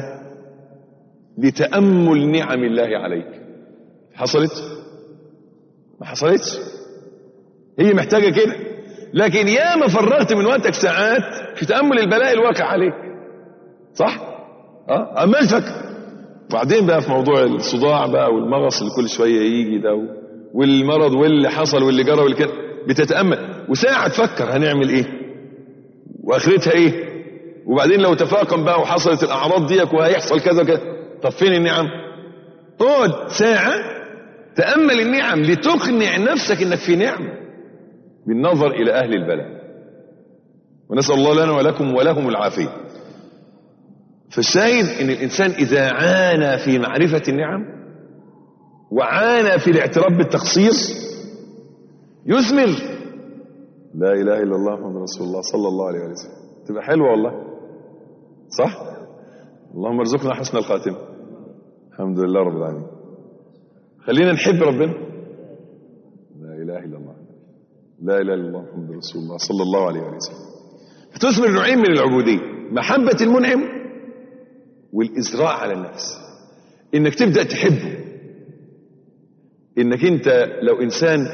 لتأمل نعم الله عليك حصلت ما حصلتش هي محتاجة كده لكن يا ما فرغت من وقتك ساعات في تأمل البلاء الواقع عليك صح اه عمال فكر وبعدين بقى في موضوع الصداع بقى والمغص اللي كل شوية يجي ده والمرض واللي حصل واللي جرى واللي كده بتتأمل وساعة تفكر هنعمل ايه واخرتها ايه وبعدين لو تفاقم بقى وحصلت الاعراض ديك وهيحصل كذا كذا طب فين النعم اقعد ساعة تأمل النعم لتقنع نفسك انك في نعم بالنظر الى اهل البلاء ونسأل الله لنا ولكم ولهم العافية فالشاهد ان الانسان اذا عانى في معرفة النعم وعانى في الاعتراف بالتقصير يثمر لا اله الا الله محمد رسول الله صلى الله عليه وسلم تبقى حلوه والله صح اللهم ارزقنا حسن الخاتمه الحمد لله رب العالمين خلينا نحب ربنا لا اله الا الله لا اله الا الله محمد رسول الله صلى الله عليه وسلم فتثمر نوعين من العبوديه محبه المنعم والازراء على النفس انك تبدا تحبه انك انت لو انسان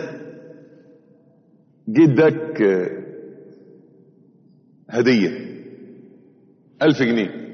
جدك هدية ألف جنيه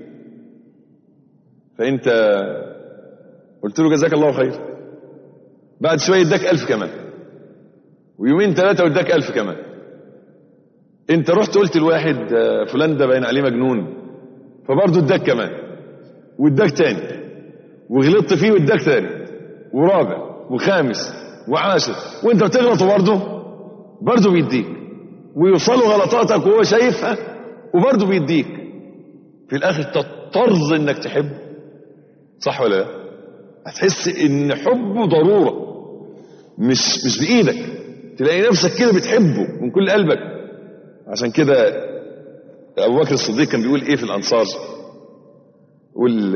فأنت قلت له جزاك الله خير بعد شوية اداك ألف كمان ويومين ثلاثة واداك ألف كمان انت رحت قلت لواحد فلان ده باين عليه مجنون فبرضه اداك كمان واداك تاني وغلطت فيه واداك تاني ورابع وخامس وعاشر وانت بتغلط برضه برضه بيديك ويوصلوا غلطاتك وهو شايفها وبرضه بيديك في الاخر تضطر انك تحبه صح ولا لا هتحس ان حبه ضروره مش مش بايدك تلاقي نفسك كده بتحبه من كل قلبك عشان كده ابو بكر الصديق كان بيقول ايه في الانصار يقول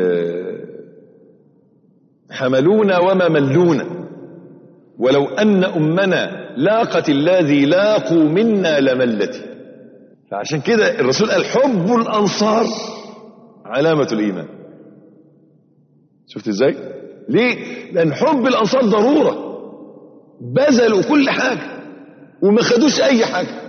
حملونا وما ملونا ولو ان امنا لاقت الذي لاقوا منا لملتي فعشان كده الرسول قال حب الأنصار علامة الإيمان شفت ازاي ليه لأن حب الأنصار ضرورة بذلوا كل حاجة وما خدوش أي حاجة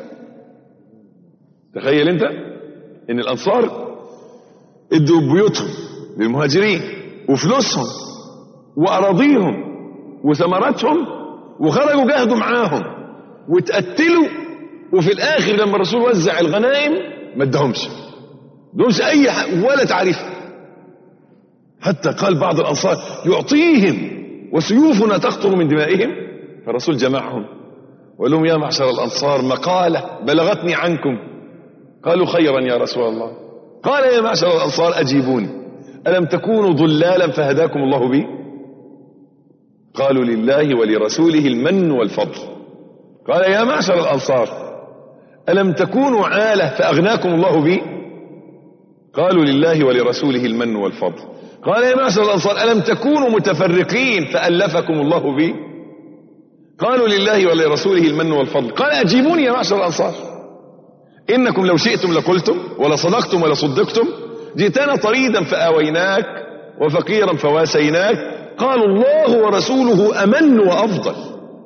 تخيل انت ان الأنصار ادوا بيوتهم للمهاجرين وفلوسهم وأراضيهم وثمراتهم وخرجوا جاهدوا معاهم وتقتلوا وفي الاخر لما الرسول وزع الغنائم ما ادهمش دهمش اي حق ولا تعريف حتى قال بعض الانصار يعطيهم وسيوفنا تقطر من دمائهم فالرسول جمعهم وقال لهم يا معشر الانصار مقاله بلغتني عنكم قالوا خيرا يا رسول الله قال يا معشر الانصار اجيبوني الم تكونوا ضلالا فهداكم الله بي قالوا لله ولرسوله المن والفضل قال يا معشر الأنصار ألم تكونوا عالة فأغناكم الله بي قالوا لله ولرسوله المن والفضل قال يا معشر الأنصار ألم تكونوا متفرقين فألفكم الله بي قالوا لله ولرسوله المن والفضل قال أجيبوني يا معشر الأنصار إنكم لو شئتم لقلتم ولصدقتم ولصدقتم جئتنا طريدا فآويناك وفقيرا فواسيناك قالوا الله ورسوله أمن وأفضل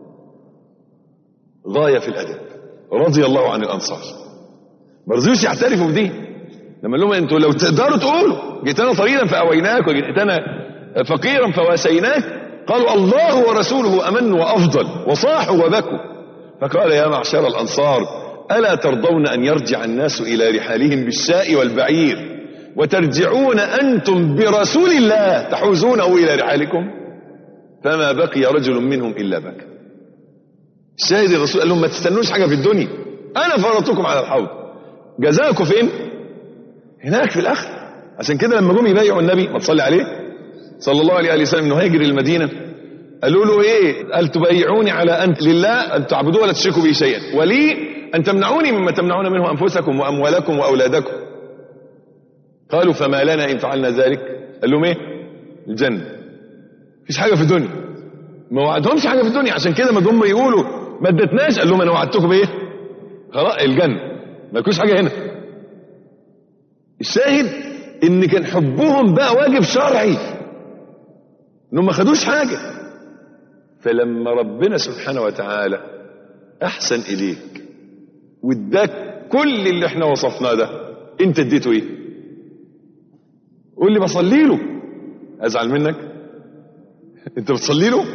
غاية في الأدب رضي الله عن الأنصار ما رضيوش يعترفوا بدي لما لهم انتوا لو تقدروا تقولوا جئتنا طريدا فأويناك وجئتنا فقيرا فواسيناك قالوا الله ورسوله أمن وأفضل وصاحوا وبكوا فقال يا معشر الأنصار ألا ترضون أن يرجع الناس إلى رحالهم بالشاء والبعير وترجعون أنتم برسول الله تحوزونه إلى رحالكم فما بقي رجل منهم إلا بكى الشاهد الرسول قال لهم ما تستنوش حاجة في الدنيا أنا فرطكم على الحوض جزاكم فين هناك في الآخر عشان كده لما جم يبايعوا النبي ما تصلي عليه صلى الله عليه وسلم انه هاجر المدينة قالوا له ايه قال تبايعوني على ان لله ان تعبدوه ولا تشركوا به شيئا ولي ان تمنعوني مما تمنعون منه انفسكم واموالكم واولادكم قالوا فما لنا ان فعلنا ذلك قال لهم ايه الجنه مفيش حاجه في الدنيا ما وعدهمش حاجه في الدنيا عشان كده ما جم يقولوا ما ادتناش قال لهم انا وعدتكم بايه خلاص الجنه ما يكونش حاجه هنا الشاهد ان كان حبهم بقى واجب شرعي انهم ما خدوش حاجه فلما ربنا سبحانه وتعالى احسن اليك واداك كل اللي احنا وصفناه ده انت اديته ايه قول لي بصلي له ازعل منك انت بتصلي له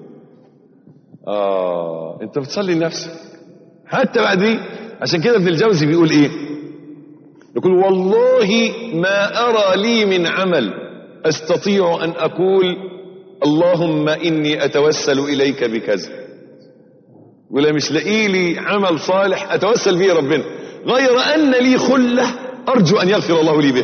اه انت بتصلي لنفسك حتى بعد دي عشان كده ابن الجوزي بيقول ايه يقول والله ما ارى لي من عمل استطيع ان اقول اللهم اني اتوسل اليك بكذا ولا مش لاقي لي عمل صالح اتوسل به ربنا غير ان لي خله ارجو ان يغفر الله لي به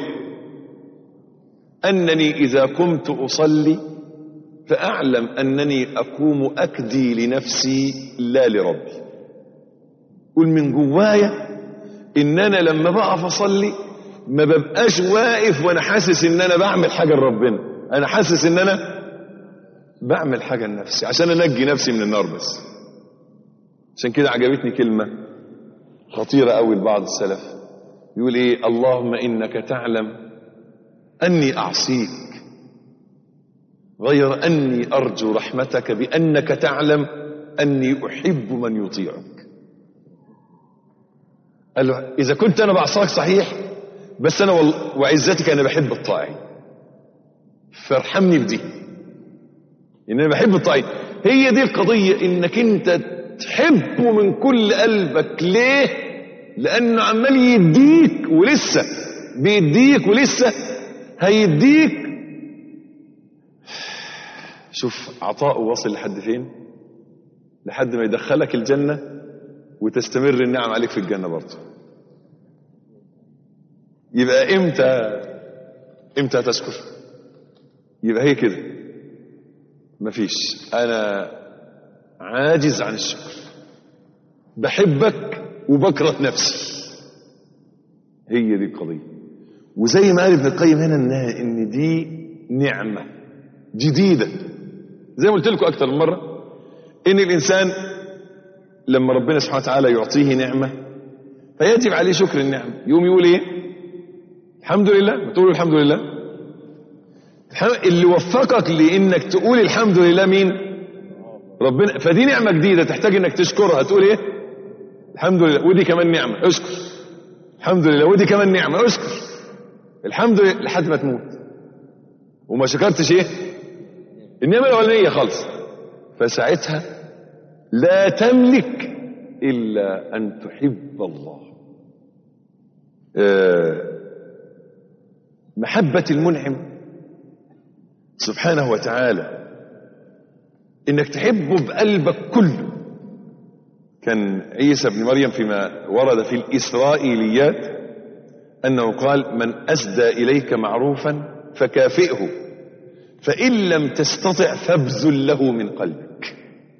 انني اذا قمت اصلي فاعلم انني اقوم اكدي لنفسي لا لربي قل من جوايا ان انا لما بقف اصلي ما ببقاش واقف وانا حاسس ان انا بعمل حاجه لربنا انا حاسس ان انا بعمل حاجه لنفسي عشان انجي نفسي من النار بس عشان كده عجبتني كلمه خطيره قوي لبعض السلف يقول ايه اللهم انك تعلم اني اعصيك غير اني ارجو رحمتك بانك تعلم اني احب من يطيعك قال له اذا كنت انا بعصاك صحيح بس انا وال- وعزتك انا بحب الطاعين فارحمني بدي ان انا بحب الطاعين هي دي القضيه انك انت تحبه من كل قلبك ليه لانه عمال يديك ولسه بيديك ولسه هيديك شوف عطاؤه واصل لحد فين لحد ما يدخلك الجنه وتستمر النعم عليك في الجنه برضه يبقى امتى امتى تشكر يبقى هي كده مفيش انا عاجز عن الشكر بحبك وبكره نفسي هي دي القضيه وزي ما قال ابن القيم هنا انها ان دي نعمه جديده زي ما قلت لكم اكتر من مره ان الانسان لما ربنا سبحانه وتعالى يعطيه نعمه فيجب عليه شكر النعمه يقوم يقول ايه الحمد لله تقول الحمد لله الحم- اللي وفقك لانك تقول الحمد لله مين ربنا فدي نعمه جديده تحتاج انك تشكرها تقول ايه الحمد لله ودي كمان نعمه اشكر الحمد لله ودي كمان نعمه اشكر الحمد لله لحد ما تموت وما شكرتش ايه النعمه الاولانيه خالص فساعتها لا تملك الا ان تحب الله آه، محبه المنعم سبحانه وتعالى انك تحبه بقلبك كله كان عيسى بن مريم فيما ورد في الاسرائيليات انه قال من اسدى اليك معروفا فكافئه فان لم تستطع فابذل له من قلبك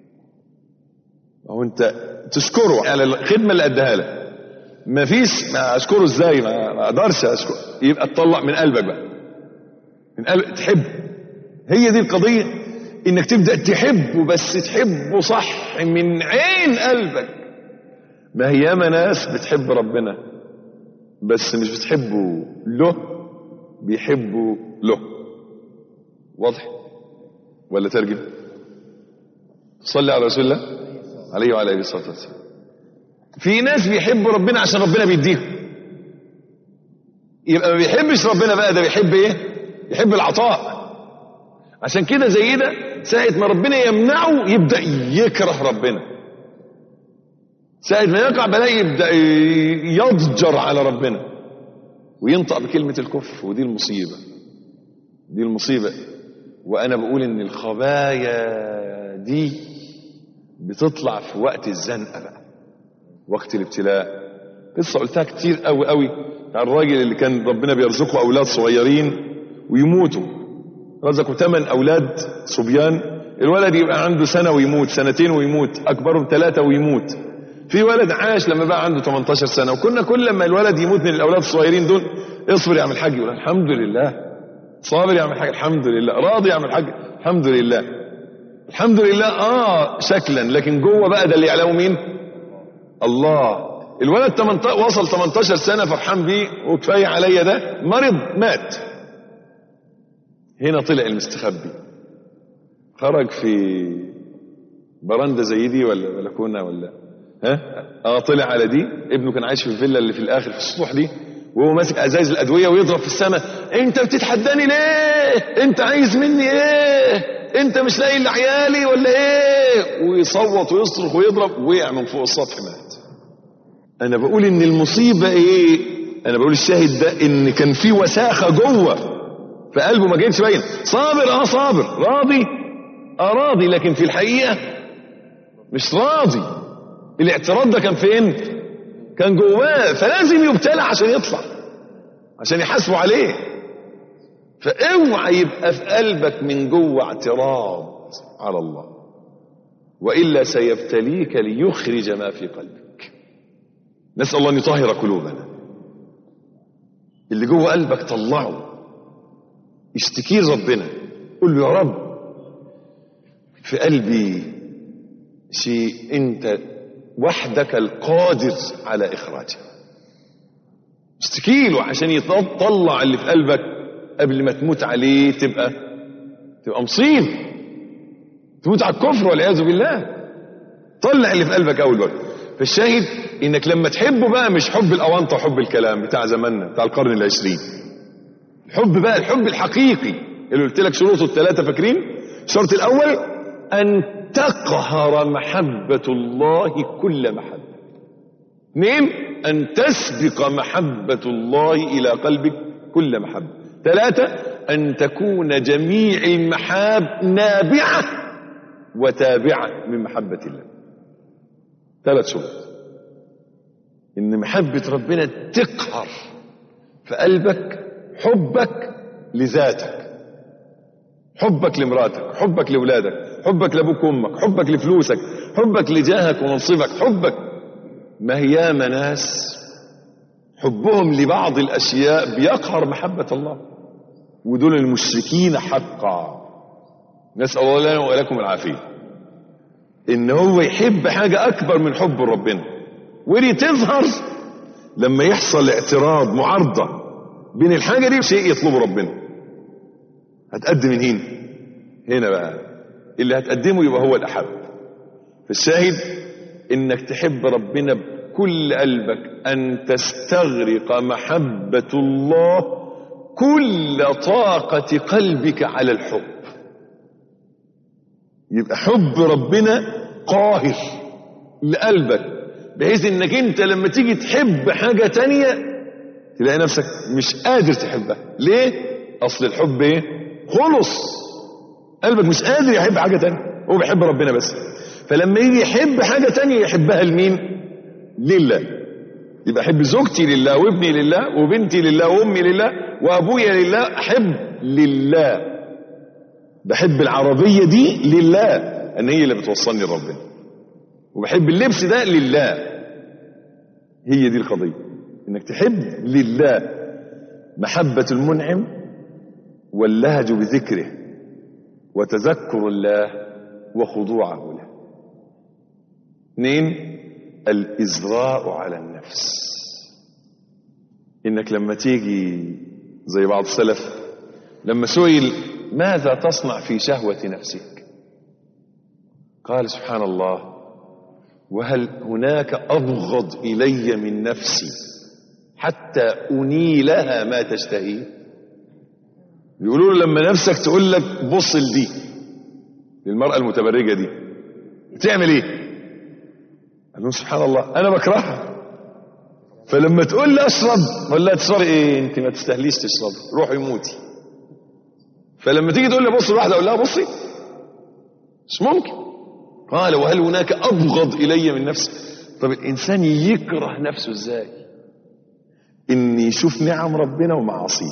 هو انت تشكره على الخدمه اللي اداها لك ما فيش ما اشكره ازاي ما ما اقدرش اشكر يبقى تطلع من قلبك بقى من قلب تحب هي دي القضية انك تبدأ تحبه بس تحبه صح من عين قلبك ما هي ياما ناس بتحب ربنا بس مش بتحبه له بيحبوا له واضح ولا ترجم صلي على رسول الله عليه وعلى اله الصلاه والسلام في ناس بيحبوا ربنا عشان ربنا بيديهم يبقى ما بيحبش ربنا بقى ده بيحب ايه يحب العطاء عشان كده زي ده ساعة ما ربنا يمنعه يبدأ يكره ربنا ساعة ما يقع بلاء يبدأ يضجر على ربنا وينطق بكلمة الكفر ودي المصيبة دي المصيبة وأنا بقول إن الخبايا دي بتطلع في وقت الزنقة بقى وقت الابتلاء قصة قلتها كتير قوي قوي بتاع الراجل اللي كان ربنا بيرزقه أولاد صغيرين ويموتوا رزقوا ثمان أولاد صبيان الولد يبقى عنده سنة ويموت سنتين ويموت أكبرهم ثلاثة ويموت في ولد عاش لما بقى عنده 18 سنة وكنا كل لما الولد يموت من الأولاد الصغيرين دول اصبر يا عم الحاج يقول الحمد لله صابر يا عم الحاج الحمد لله راضي يا عم الحاج الحمد لله الحمد لله اه شكلا لكن جوه بقى ده اللي يعلمه مين الله الولد 18 وصل 18 سنة فرحان بيه وكفاية عليا ده مرض مات هنا طلع المستخبي خرج في برندة زي دي ولا بلكونة ولا ها اه طلع على دي ابنه كان عايش في الفيلا اللي في الاخر في السطوح دي وهو ماسك ازايز الادويه ويضرب في السماء انت بتتحداني ليه انت عايز مني ايه انت مش لاقي الا عيالي ولا ايه ويصوت ويصرخ ويضرب وقع من فوق السطح مات انا بقول ان المصيبه ايه انا بقول الشاهد ده ان كان في وساخه جوه في قلبه ما كانش باين صابر اه صابر راضي اه راضي لكن في الحقيقه مش راضي الاعتراض ده كان فين كان جواه فلازم يبتلى عشان يطلع عشان يحاسبوا عليه فاوعى يبقى في قلبك من جوه اعتراض على الله والا سيبتليك ليخرج ما في قلبك نسال الله ان يطهر قلوبنا اللي جوه قلبك طلعه اشتكي ربنا قول له يا رب في قلبي شيء انت وحدك القادر على اخراجه اشتكي له عشان يطلع اللي في قلبك قبل ما تموت عليه تبقى تبقى مصيب تموت على الكفر والعياذ بالله طلع اللي في قلبك اول باول فالشاهد انك لما تحبه بقى مش حب الاونطه وحب الكلام بتاع زماننا بتاع القرن العشرين الحب بقى الحب الحقيقي اللي قلت لك شروطه الثلاثه فاكرين الشرط الاول ان تقهر محبه الله كل محبه اثنين ان تسبق محبه الله الى قلبك كل محبه ثلاثه ان تكون جميع المحاب نابعه وتابعه من محبه الله ثلاث شروط ان محبه ربنا تقهر في قلبك حبك لذاتك حبك لمراتك حبك لولادك حبك لابوك وامك حبك لفلوسك حبك لجاهك ومنصبك حبك ما هي ناس حبهم لبعض الاشياء بيقهر محبه الله ودول المشركين حقا نسال الله لنا ولكم العافيه ان هو يحب حاجه اكبر من حب ربنا ودي تظهر لما يحصل اعتراض معارضه بين الحاجة دي وشيء يطلبه ربنا هتقدم من هنا هنا بقى اللي هتقدمه يبقى هو الأحب فالشاهد انك تحب ربنا بكل قلبك ان تستغرق محبة الله كل طاقة قلبك على الحب يبقى حب ربنا قاهر لقلبك بحيث انك انت لما تيجي تحب حاجة تانية تلاقي نفسك مش قادر تحبها ليه اصل الحب ايه خلص قلبك مش قادر يحب حاجة تانية هو بيحب ربنا بس فلما يجي يحب حاجة تانية يحبها لمين لله يبقى احب زوجتي لله وابني لله وبنتي لله وامي لله وابويا لله احب لله بحب العربية دي لله ان هي اللي بتوصلني لربنا وبحب اللبس ده لله هي دي القضيه انك تحب لله محبة المنعم واللهج بذكره وتذكر الله وخضوعه له اثنين الإزراء على النفس إنك لما تيجي زي بعض السلف لما سئل ماذا تصنع في شهوة نفسك قال سبحان الله وهل هناك أبغض إلي من نفسي حتى أنيلها ما تشتهي بيقولوا له لما نفسك تقول لك بص لدي للمرأة المتبرجة دي بتعمل ايه قال لهم سبحان الله انا بكرهها فلما تقول لي اشرب اقول لها تشربي ايه انت ما تستاهليش تشربي روحي موتي فلما تيجي تقول لي بص لواحده اقول لها بصي مش ممكن قال وهل هناك ابغض الي من نفسي طب الانسان يكره نفسه ازاي ان يشوف نعم ربنا ومعاصيه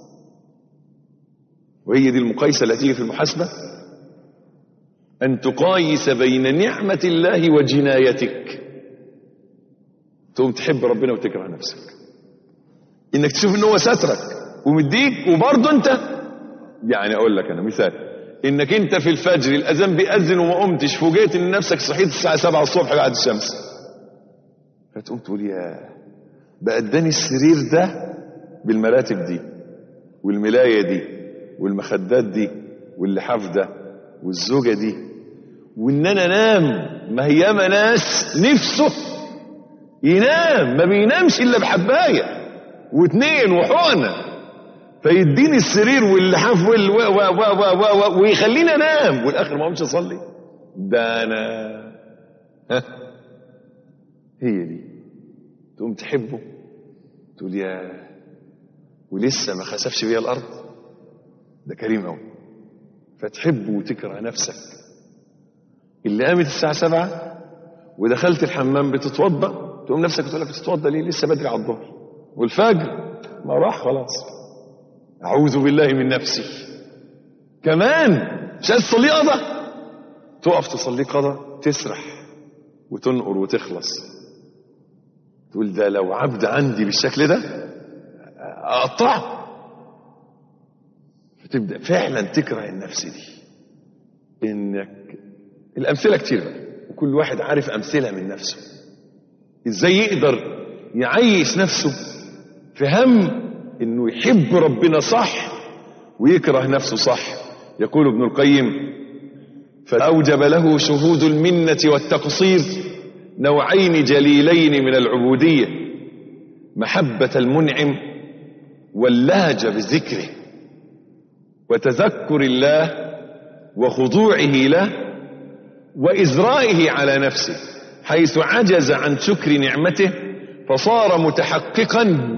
وهي دي المقايسه اللي هتيجي في المحاسبه ان تقايس بين نعمه الله وجنايتك تقوم تحب ربنا وتكره نفسك انك تشوف ان هو سترك ومديك وبرضه انت يعني اقول لك انا مثال انك انت في الفجر الاذان بيأذن وما قمتش فوجئت ان نفسك صحيت الساعه 7 الصبح بعد الشمس فتقوم تقول يا بقى اداني السرير ده بالمراتب دي والملايه دي والمخدات دي واللحاف ده والزوجه دي وان انا انام ما هي ياما ناس نفسه ينام ما بينامش الا بحبايه واتنين وحقنه فيديني السرير واللحاف وال و و و و و و ويخليني انام والاخر ما اقومش اصلي ده انا ها هي دي تقوم تحبه تقول يا ولسه ما خسفش بيا الارض ده كريم قوي فتحبه وتكره نفسك اللي قامت الساعه سبعة ودخلت الحمام بتتوضا تقوم نفسك تقول لك بتتوضا ليه لسه بدري على الظهر والفجر ما راح خلاص أعوذ بالله من نفسي كمان مش عايز تصلي قضى تقف تصلي قضى تسرح وتنقر وتخلص تقول ده لو عبد عندي بالشكل ده أقطعه فتبدأ فعلا تكره النفس دي إنك الأمثلة كتير بقى وكل واحد عارف أمثلة من نفسه إزاي يقدر يعيش نفسه في هم انه يحب ربنا صح ويكره نفسه صح يقول ابن القيم فاوجب له شهود المنه والتقصير نوعين جليلين من العبوديه محبه المنعم واللهج بذكره وتذكر الله وخضوعه له وازرائه على نفسه حيث عجز عن شكر نعمته فصار متحققا ب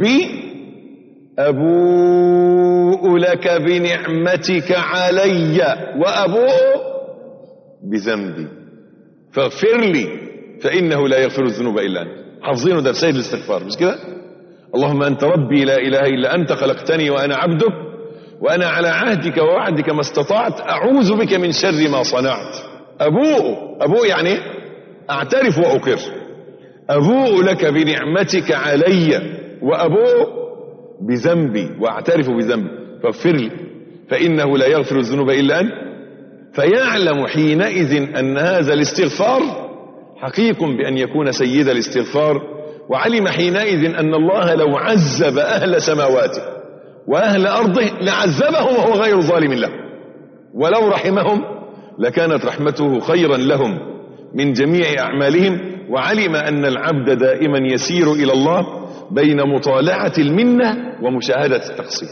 أبوء لك بنعمتك علي وأبوء بذنبي فاغفر لي فإنه لا يغفر الذنوب إلا أنت حافظينه ده في سيد الاستغفار مش كده اللهم أنت ربي لا إله إلا أنت خلقتني وأنا عبدك وأنا على عهدك ووعدك ما استطعت أعوذ بك من شر ما صنعت أبوء أبوء يعني إيه؟ أعترف وأقر أبوء لك بنعمتك علي وأبوء بذنبي واعترف بذنبي فاغفر لي فانه لا يغفر الذنوب الا انت فيعلم حينئذ ان هذا الاستغفار حقيق بان يكون سيد الاستغفار وعلم حينئذ ان الله لو عذب اهل سماواته واهل ارضه لعذبهم وهو غير ظالم له ولو رحمهم لكانت رحمته خيرا لهم من جميع اعمالهم وعلم ان العبد دائما يسير الى الله بين مطالعة المنة ومشاهدة التقصير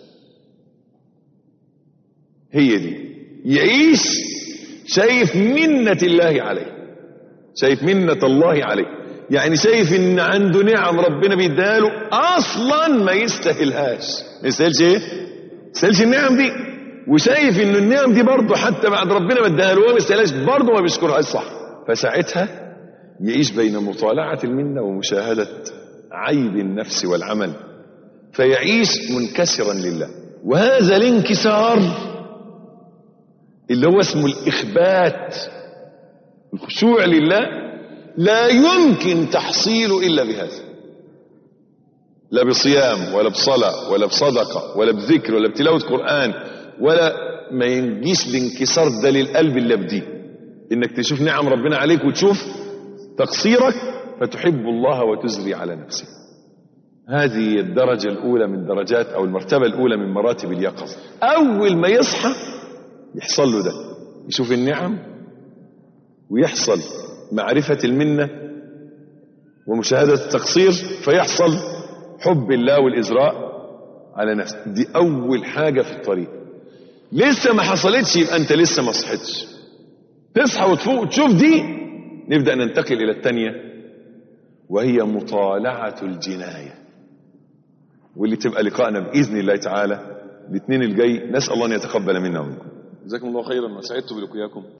هي دي يعيش شايف منة الله عليه شايف منة الله عليه يعني شايف ان عنده نعم ربنا بيديها له اصلا ما يستاهلهاش ما يستاهلش ايه ما يستاهلش النعم دي وشايف ان النعم دي برضه حتى بعد ربنا ما اداها له ما يستاهلهاش برضه ما بيشكرهاش صح فساعتها يعيش بين مطالعة المنة ومشاهدة عيب النفس والعمل فيعيش منكسرا لله وهذا الانكسار اللي هو اسمه الإخبات الخشوع لله لا يمكن تحصيله إلا بهذا لا بصيام ولا بصلاة ولا بصدقة ولا بذكر ولا بتلاوة قرآن ولا ما ينجيش الانكسار ده للقلب الا بدي انك تشوف نعم ربنا عليك وتشوف تقصيرك فتحب الله وتزري على نفسك هذه الدرجة الأولى من درجات أو المرتبة الأولى من مراتب اليقظة أول ما يصحى يحصل له ده يشوف النعم ويحصل معرفة المنة ومشاهدة التقصير فيحصل حب الله والإزراء على نفسه دي أول حاجة في الطريق لسه ما حصلتش يبقى أنت لسه ما صحتش تصحى وتفوق وتشوف دي نبدأ ننتقل إلى الثانية وهي مطالعة الجناية واللي تبقى لقائنا بإذن الله تعالى الاثنين الجاي نسأل الله أن يتقبل منا ومنكم جزاكم الله خيرا وسعدت بلقياكم